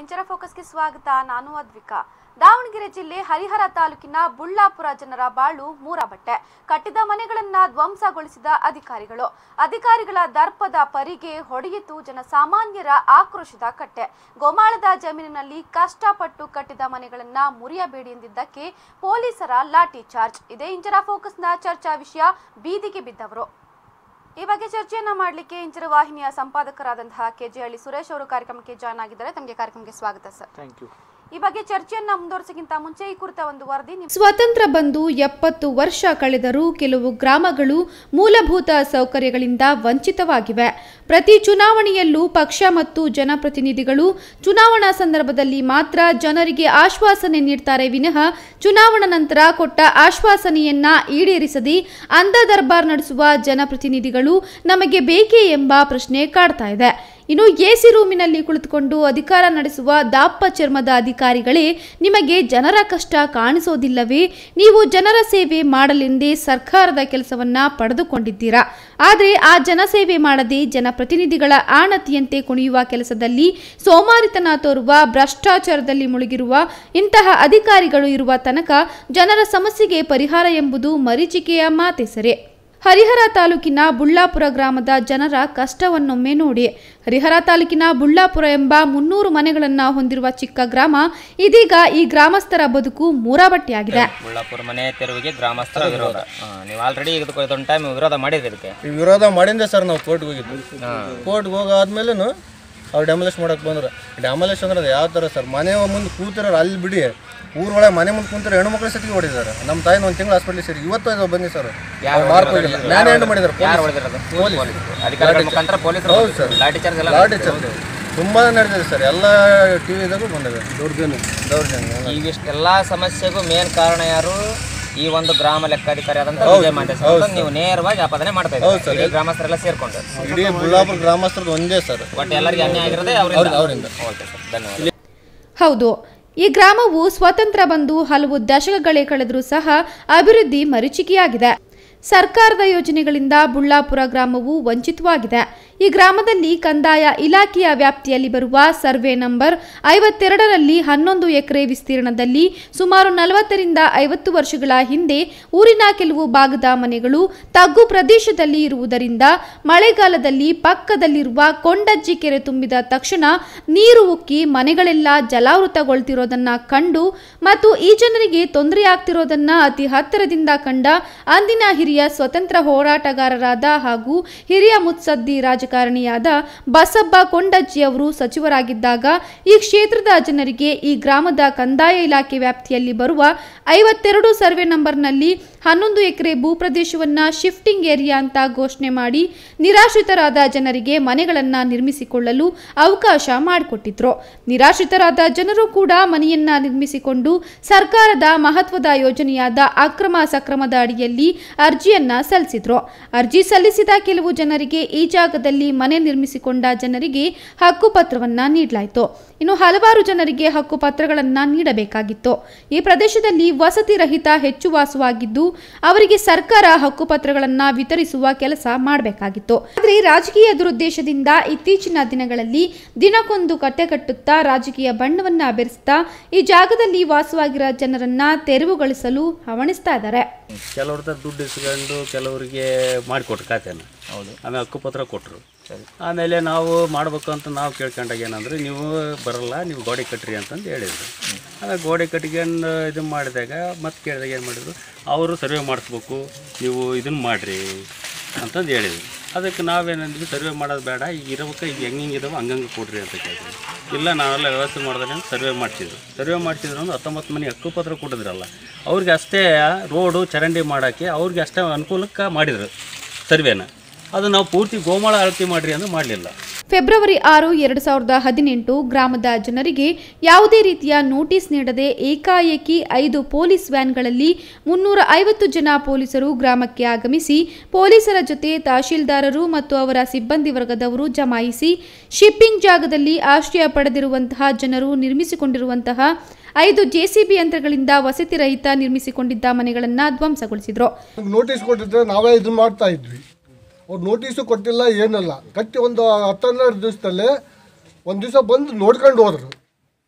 ಇಂಚರ ಫೋಕಸ್ಗೆ ಸ್ವಾಗತ ನಾನು ಅದ್ವಿಕಾ ದಾವಣಗೆರೆ ಜಿಲ್ಲೆ ಹರಿಹರ ತಾಲೂಕಿನ ಬುಳ್ಳಾಪುರ ಜನರ ಬಾಳು ಮೂರ ಬಟ್ಟೆ ಕಟ್ಟಿದ ಮನೆಗಳನ್ನ ಧ್ವಂಸಗೊಳಿಸಿದ ಅಧಿಕಾರಿಗಳು ಅಧಿಕಾರಿಗಳ ದರ್ಪದ ಪರಿಗೆ ಹೊಡೆಯಿತು ಜನಸಾಮಾನ್ಯರ ಆಕ್ರೋಶದ ಕಟ್ಟೆ ಗೋಮಾಳದ ಜಮೀನಿನಲ್ಲಿ ಕಷ್ಟಪಟ್ಟು ಕಟ್ಟಿದ ಮನೆಗಳನ್ನ ಮುರಿಯಬೇಡಿ ಎಂದಿದ್ದಕ್ಕೆ ಪೊಲೀಸರ ಲಾಠಿ ಚಾರ್ಜ್ ಇದೇ ಇಂಚರ ಫೋಕಸ್ನ ಚರ್ಚಾ ವಿಷಯ ಬೀದಿಗೆ ಬಿದ್ದವರು ಈ ಬಗ್ಗೆ ಚರ್ಚೆಯನ್ನ ಮಾಡಲಿಕ್ಕೆ ಇಂಚರ ವಾಹಿನಿಯ ಸಂಪಾದಕರಾದಂತಹ ಕೆಜೆಹಳ್ಳಿ ಸುರೇಶ್ ಅವರು ಕಾರ್ಯಕ್ರಮಕ್ಕೆ ಜಾಯ್ನ್ ಆಗಿದ್ದಾರೆ ತಮಗೆ ಕಾರ್ಯಕ್ರಮಕ್ಕೆ ಸ್ವಾಗತ ಸರ್ ಥ್ಯಾಂಕ್ ಯು ಈ ಬಗ್ಗೆ ಚರ್ಚೆಯನ್ನ ಮುಂದುವರಿಸಕ್ಕಿಂತ ಮುಂಚೆ ಈ ಕುರಿತ ಒಂದು ವರದಿ ನಿಮ್ಮ ಸ್ವತಂತ್ರ ಬಂದು ಎಪ್ಪತ್ತು ವರ್ಷ ಕಳೆದರೂ ಕೆಲವು ಗ್ರಾಮಗಳು ಮೂಲಭೂತ ಸೌಕರ್ಯಗಳಿಂದ ವಂಚಿತವಾಗಿವೆ ಪ್ರತಿ ಚುನಾವಣೆಯಲ್ಲೂ ಪಕ್ಷ ಮತ್ತು ಜನಪ್ರತಿನಿಧಿಗಳು ಚುನಾವಣಾ ಸಂದರ್ಭದಲ್ಲಿ ಮಾತ್ರ ಜನರಿಗೆ ಆಶ್ವಾಸನೆ ನೀಡ್ತಾರೆ ವಿನಃ ಚುನಾವಣಾ ನಂತರ ಕೊಟ್ಟ ಆಶ್ವಾಸನೆಯನ್ನ ಈಡೇರಿಸದೆ ಅಂಧ ದರ್ಬಾರ್ ನಡೆಸುವ ಜನಪ್ರತಿನಿಧಿಗಳು ನಮಗೆ ಬೇಕೇ ಎಂಬ ಪ್ರಶ್ನೆ ಕಾಡ್ತಾ ಇದೆ ಇನ್ನು ಎಸಿ ರೂಮಿನಲ್ಲಿ ಕುಳಿತುಕೊಂಡು ಅಧಿಕಾರ ನಡೆಸುವ ದಾಪ್ಪ ಚರ್ಮದ ಅಧಿಕಾರಿಗಳೇ ನಿಮಗೆ ಜನರ ಕಷ್ಟ ಕಾಣಿಸೋದಿಲ್ಲವೇ ನೀವು ಜನರ ಸೇವೆ ಮಾಡಲೆಂದೇ ಸರ್ಕಾರದ ಕೆಲಸವನ್ನ ಪಡೆದುಕೊಂಡಿದ್ದೀರಾ ಆದರೆ ಆ ಜನಸೇವೆ ಮಾಡದೆ ಜನಪ್ರತಿನಿಧಿಗಳ ಆಣತಿಯಂತೆ ಕುಣಿಯುವ ಕೆಲಸದಲ್ಲಿ ಸೋಮಾರಿತನ ತೋರುವ ಭ್ರಷ್ಟಾಚಾರದಲ್ಲಿ ಮುಳುಗಿರುವ ಇಂತಹ ಅಧಿಕಾರಿಗಳು ಇರುವ ತನಕ ಜನರ ಸಮಸ್ಯೆಗೆ ಪರಿಹಾರ ಎಂಬುದು ಮರೀಚಿಕೆಯ ಮಾತೆ ಸರಿ ಹರಿಹರ ತಾಲೂಕಿನ ಬುಳ್ಳಾಪುರ ಗ್ರಾಮದ ಜನರ ಕಷ್ಟವನ್ನೊಮ್ಮೆ ನೋಡಿ ಹರಿಹರ ತಾಲೂಕಿನ ಬುಳ್ಳಾಪುರ ಎಂಬ ಮುನ್ನೂರು ಮನೆಗಳನ್ನ ಹೊಂದಿರುವ ಚಿಕ್ಕ ಗ್ರಾಮ ಇದೀಗ ಈ ಗ್ರಾಮಸ್ಥರ ಬದುಕು ಮೂರಾಬಟ್ಟಿಯಾಗಿದೆ ಮುಳ್ಳಾಪುರ ಮನೆ ತೆರವಿಗೆ ಗ್ರಾಮಸ್ಥರ ವಿರೋಧ ಹಾ, ನೀವು ಆಲ್ರೆಡಿ ಇದಕ್ಕೆ ಇದೊಂದು ಟೈಮ್ ವಿರೋಧ ಮಾಡಿದ್ರಿ ಇದಕ್ಕೆ ಈ ವಿರೋಧ ಮಾಡಿಂದೆ ಸರ್ ನಾವು ಕೋರ್ಟ್ಗೆ ಹೋಗಿದ್ದು ಕೋರ್ಟ್ಗೆ ಹೋಗಾದ್ಮೇಲೆ ಅವ್ರು ಡೆಮೊಲೇಷ್ ಮಾಡಕ್ಕೆ ಬಂದ್ರು ಡೆಮೊಲೇಷ್ ಅಂದ್ರೆ ಅದು ಯಾವ ಥರ ಸರ್ ಮನೆ ಮುಂದೆ ಕೂತಿರೋರು ಅಲ್ಲಿ ಬಿಡಿ ಊರೊಳಗೆ ಮನೆ ಮುಂದೆ ಕೂತಿರೋ ಹೆಣ್ಮಕ್ಳು ಸತಿಗೆ ಹೊಡಿದ್ದಾರೆ ನಮ್ಮ ತಾಯಿನ ಒಂದು ತಿಂಗಳು ಹಾಸ್ಪಿಟ್ಲಿಗೆ ಸೇರಿ ಇವತ್ತು ಇದು ಬನ್ನಿ ಸರ್ ಯಾರು ಮಾರ್ಕ್ ಹೋಗಿಲ್ಲ ಮ್ಯಾನ್ ಹ್ಯಾಂಡ್ ಮಾಡಿದ್ದಾರೆ ಯಾರು ಹೊಡೆದಿರೋದು ಅಧಿಕಾರಿಗಳ ಮುಖಾಂತರ ಪೊಲೀಸರು ಹೌದು ಸರ್ ಲಾಠಿ ಚಾರ್ಜ್ ಎಲ್ಲ ಲಾಠಿ ಚಾರ್ಜ್ ತುಂಬಾ ನಡೆದಿದೆ ಸರ್ ಎಲ್ಲ ಟಿ ವಿದಾಗೂ ಬಂದಿದೆ ದೌರ್ಜನ್ಯ ದೌರ್ಜನ್ಯ ಇವಿಷ್ಟೆಲ್ಲ ಸಮಸ್ಯೆಗೂ ಮೇನ್ ಕಾರಣ ಯಾರು ಈ ಒಂದು ಗ್ರಾಮ ಲೆಕ್ಕಾಧಿಕಾರಿ ಆದಂತ ವಿಜಯ ಮಾಂತೇಶ್ ಅಂತ ನೀವು ನೇರವಾಗಿ ಆಪಾದನೆ ಮಾಡ್ತಾ ಇದ್ದೀರಿ ಇಡೀ ಗ್ರಾಮಸ್ಥರೆಲ್ಲ ಸೇರ್ಕೊಂಡು ಇಡೀ ಬುಳ್ಳಾಪುರ ಗ್ರಾಮಸ್ಥರದ್ದು ಒಂದೇ ಸರ್ ಬಟ್ ಎಲ್ಲರಿಗೆ ಅನ್ಯಾಯ ಆಗಿರೋದೇ ಅವರಿಂದ ಅವರಿಂದ ಓಕೆ ಸರ್ ಧನ್ಯವಾದ ಹೌದು ಈ ಗ್ರಾಮವು ಸ್ವತಂತ್ರ ಬಂದು ಹಲವು ದಶಕಗಳೇ ಕಳೆದರೂ ಸಹ ಅಭಿವೃದ್ಧಿ ಮರೀಚಿಕೆಯಾಗಿದೆ ಸರ್ಕಾರದ ಯೋಜನೆಗಳಿಂದ ಬುಳ್ಳಾಪುರ ಗ್ರಾಮವು ವಂಚಿತವಾಗಿದೆ ಈ ಗ್ರಾಮದಲ್ಲಿ ಕಂದಾಯ ಇಲಾಖೆಯ ವ್ಯಾಪ್ತಿಯಲ್ಲಿ ಬರುವ ಸರ್ವೆ ನಂಬರ್ ಐವತ್ತೆರಡರಲ್ಲಿ ಹನ್ನೊಂದು ಎಕರೆ ವಿಸ್ತೀರ್ಣದಲ್ಲಿ ಸುಮಾರು ನಲವತ್ತರಿಂದ ಐವತ್ತು ವರ್ಷಗಳ ಹಿಂದೆ ಊರಿನ ಕೆಲವು ಭಾಗದ ಮನೆಗಳು ತಗ್ಗು ಪ್ರದೇಶದಲ್ಲಿ ಇರುವುದರಿಂದ ಮಳೆಗಾಲದಲ್ಲಿ ಪಕ್ಕದಲ್ಲಿರುವ ಕೊಂಡಜ್ಜಿ ಕೆರೆ ತುಂಬಿದ ತಕ್ಷಣ ನೀರು ಉಕ್ಕಿ ಮನೆಗಳೆಲ್ಲ ಜಲಾವೃತಗೊಳ್ತಿರೋದನ್ನ ಕಂಡು ಮತ್ತು ಈ ಜನರಿಗೆ ತೊಂದರೆಯಾಗ್ತಿರೋದನ್ನ ಅತಿ ಹತ್ತಿರದಿಂದ ಕಂಡ ಅಂದಿನ ಹಿರಿಯ ಸ್ವತಂತ್ರ ಹೋರಾಟಗಾರರಾದ ಹಾಗೂ ಹಿರಿಯ ಮುತ್ಸದ್ದಿ ರಾಜಕಾರಣಿಯಾದ ಬಸಪ್ಪ ಕೊಂಡಜ್ಜಿ ಅವರು ಸಚಿವರಾಗಿದ್ದಾಗ ಈ ಕ್ಷೇತ್ರದ ಜನರಿಗೆ ಈ ಗ್ರಾಮದ ಕಂದಾಯ ಇಲಾಖೆ ವ್ಯಾಪ್ತಿಯಲ್ಲಿ ಬರುವ ಐವತ್ತೆರಡು ಸರ್ವೆ ನಂಬರ್ನಲ್ಲಿ ಹನ್ನೊಂದು ಎಕರೆ ಭೂಪ್ರದೇಶವನ್ನ ಶಿಫ್ಟಿಂಗ್ ಏರಿಯಾ ಅಂತ ಘೋಷಣೆ ಮಾಡಿ ನಿರಾಶ್ರಿತರಾದ ಜನರಿಗೆ ಮನೆಗಳನ್ನ ನಿರ್ಮಿಸಿಕೊಳ್ಳಲು ಅವಕಾಶ ಮಾಡಿಕೊಟ್ಟಿದ್ರು ನಿರಾಶ್ರಿತರಾದ ಜನರು ಕೂಡ ಮನೆಯನ್ನ ನಿರ್ಮಿಸಿಕೊಂಡು ಸರ್ಕಾರದ ಮಹತ್ವದ ಯೋಜನೆಯಾದ ಅಕ್ರಮ ಸಕ್ರಮದ ಅಡಿಯಲ್ಲಿ ಅರ್ಜಿಯನ್ನ ಸಲ್ಲಿಸಿದ್ರು ಅರ್ಜಿ ಸಲ್ಲಿಸಿದ ಕೆಲವು ಜನರಿಗೆ ಈ ಜಾಗದಲ್ಲಿ ಮನೆ ನಿರ್ಮಿಸಿಕೊಂಡ ಜನರಿಗೆ ಹಕ್ಕುಪತ್ರವನ್ನ ನೀಡಲಾಯಿತು ಇನ್ನು ಹಲವಾರು ಜನರಿಗೆ ಹಕ್ಕುಪತ್ರಗಳನ್ನ ನೀಡಬೇಕಾಗಿತ್ತು ಈ ಪ್ರದೇಶದಲ್ಲಿ ವಸತಿ ರಹಿತ ಹೆಚ್ಚು ವಾಸವಾಗಿದ್ದು ಅವರಿಗೆ ಸರ್ಕಾರ ಹಕ್ಕುಪತ್ರಗಳನ್ನ ವಿತರಿಸುವ ಕೆಲಸ ಮಾಡಬೇಕಾಗಿತ್ತು ಆದರೆ ರಾಜಕೀಯ ದುರುದ್ದೇಶದಿಂದ ಇತ್ತೀಚಿನ ದಿನಗಳಲ್ಲಿ ದಿನಕ್ಕೊಂದು ಕಟ್ಟೆ ಕಟ್ಟುತ್ತಾ ರಾಜಕೀಯ ಬಣ್ಣವನ್ನ ಬೆರೆಸ್ತಾ ಈ ಜಾಗದಲ್ಲಿ ವಾಸವಾಗಿರೋ ಜನರನ್ನ ತೆರವುಗೊಳಿಸಲು ಹವಣಿಸ್ತಾ ಇದ್ದಾರೆ ಕೆಲವ್ರ ಹತ್ರ ದುಡ್ಡು ಇಸ್ಕೊಂಡು ಕೆಲವರಿಗೆ ಮಾಡಿಕೊಟ್ರು ಖಾತೆನ ಹೌದು ಆಮೇಲೆ ಹಕ್ಕುಪತ್ರ ಕೊಟ್ಟರು ಆಮೇಲೆ ನಾವು ಮಾಡ್ಬೇಕು ಅಂತ ನಾವು ಕೇಳ್ಕೊಂಡಾಗ ಏನಂದ್ರೆ ನೀವು ಬರಲ್ಲ ನೀವು ಗೋಡೆ ಕಟ್ರಿ ಅಂತಂದು ಹೇಳಿದ್ರು ಆಮೇಲೆ ಗೋಡೆ ಕಟ್ಕೊಂಡು ಇದು ಮಾಡಿದಾಗ ಮತ್ತೆ ಕೇಳಿದಾಗ ಏನು ಮಾಡಿದ್ರು ಅವರು ಸರ್ವೆ ಮಾಡಿಸ್ಬೇಕು ನೀವು ಇದನ್ನು ಮಾಡಿರಿ ಅಂತಂದು ಹೇಳಿದ್ರು ಅದಕ್ಕೆ ನಾವೇನಂದ್ವಿ ಸರ್ವೆ ಮಾಡೋದು ಬೇಡ ಈಗ ಇರೋಕೆ ಈಗ ಹೆಂಗೆ ಹೆಂಗೆ ಇದಾವೆ ಹಂಗಂಗೆ ಕೊಡ್ರಿ ಅಂತ ಕೇಳಿದ್ವಿ ಇಲ್ಲ ನಾವೆಲ್ಲ ವ್ಯವಸ್ಥೆ ಮಾಡಿದ್ರೆ ಅಂತ ಸರ್ವೆ ಮಾಡಿಸಿದ್ರು ಸರ್ವೆ ಮಾಡಿಸಿದ್ರು ಅಂದ್ರೆ ಹತ್ತೊಂಬತ್ತು ಮನೆ ಹಕ್ಕುಪತ್ರ ಕೊಟ್ಟಿದ್ರಲ್ಲ ಅವ್ರಿಗೆ ಅಷ್ಟೇ ರೋಡು ಚರಂಡಿ ಮಾಡೋಕ್ಕೆ ಅವ್ರಿಗೆ ಅಷ್ಟೇ ಅನುಕೂಲಕ್ಕೆ ಮಾಡಿದ್ರು ಸರ್ವೆನ ಅದು ನಾವು ಪೂರ್ತಿ ಗೋಮಾಳ ಅಳತೆ ಮಾಡಿರಿ ಅಂದ್ರೆ ಮಾಡಲಿಲ್ಲ ಫೆಬ್ರವರಿ ಆರು ಎರಡು ಸಾವಿರದ ಹದಿನೆಂಟು ಗ್ರಾಮದ ಜನರಿಗೆ ಯಾವುದೇ ರೀತಿಯ ನೋಟಿಸ್ ನೀಡದೆ ಏಕಾಏಕಿ ಐದು ಪೊಲೀಸ್ ವ್ಯಾನ್ಗಳಲ್ಲಿ ಮುನ್ನೂರ ಐವತ್ತು ಜನ ಪೊಲೀಸರು ಗ್ರಾಮಕ್ಕೆ ಆಗಮಿಸಿ ಪೊಲೀಸರ ಜೊತೆ ತಹಶೀಲ್ದಾರರು ಮತ್ತು ಅವರ ಸಿಬ್ಬಂದಿ ವರ್ಗದವರು ಜಮಾಯಿಸಿ ಶಿಪ್ಪಿಂಗ್ ಜಾಗದಲ್ಲಿ ಆಶ್ರಯ ಪಡೆದಿರುವಂತಹ ಜನರು ನಿರ್ಮಿಸಿಕೊಂಡಿರುವಂತಹ ಐದು ಜೆಸಿಬಿ ಯಂತ್ರಗಳಿಂದ ವಸತಿ ರಹಿತ ನಿರ್ಮಿಸಿಕೊಂಡಿದ್ದ ಮನೆಗಳನ್ನು ಧ್ವಂಸಗೊಳಿಸಿದ್ರು ನೋಟಿಸ್ ಕೊಟ್ಟಿದ್ರೆ ನಾವೇ ಇದನ್ನ ಮಾಡ್ತಾ ಇದ್ವಿ ಅವ್ರು ನೋಟಿಸು ಕೊಟ್ಟಿಲ್ಲ ಏನಿಲ್ಲ ಕಟ್ಟಿ ಒಂದು ಹತ್ತೆರಡು ದಿವಸದಲ್ಲಿ ಒಂದು ದಿವಸ ಬಂದು ನೋಡ್ಕೊಂಡು ಹೋದ್ರು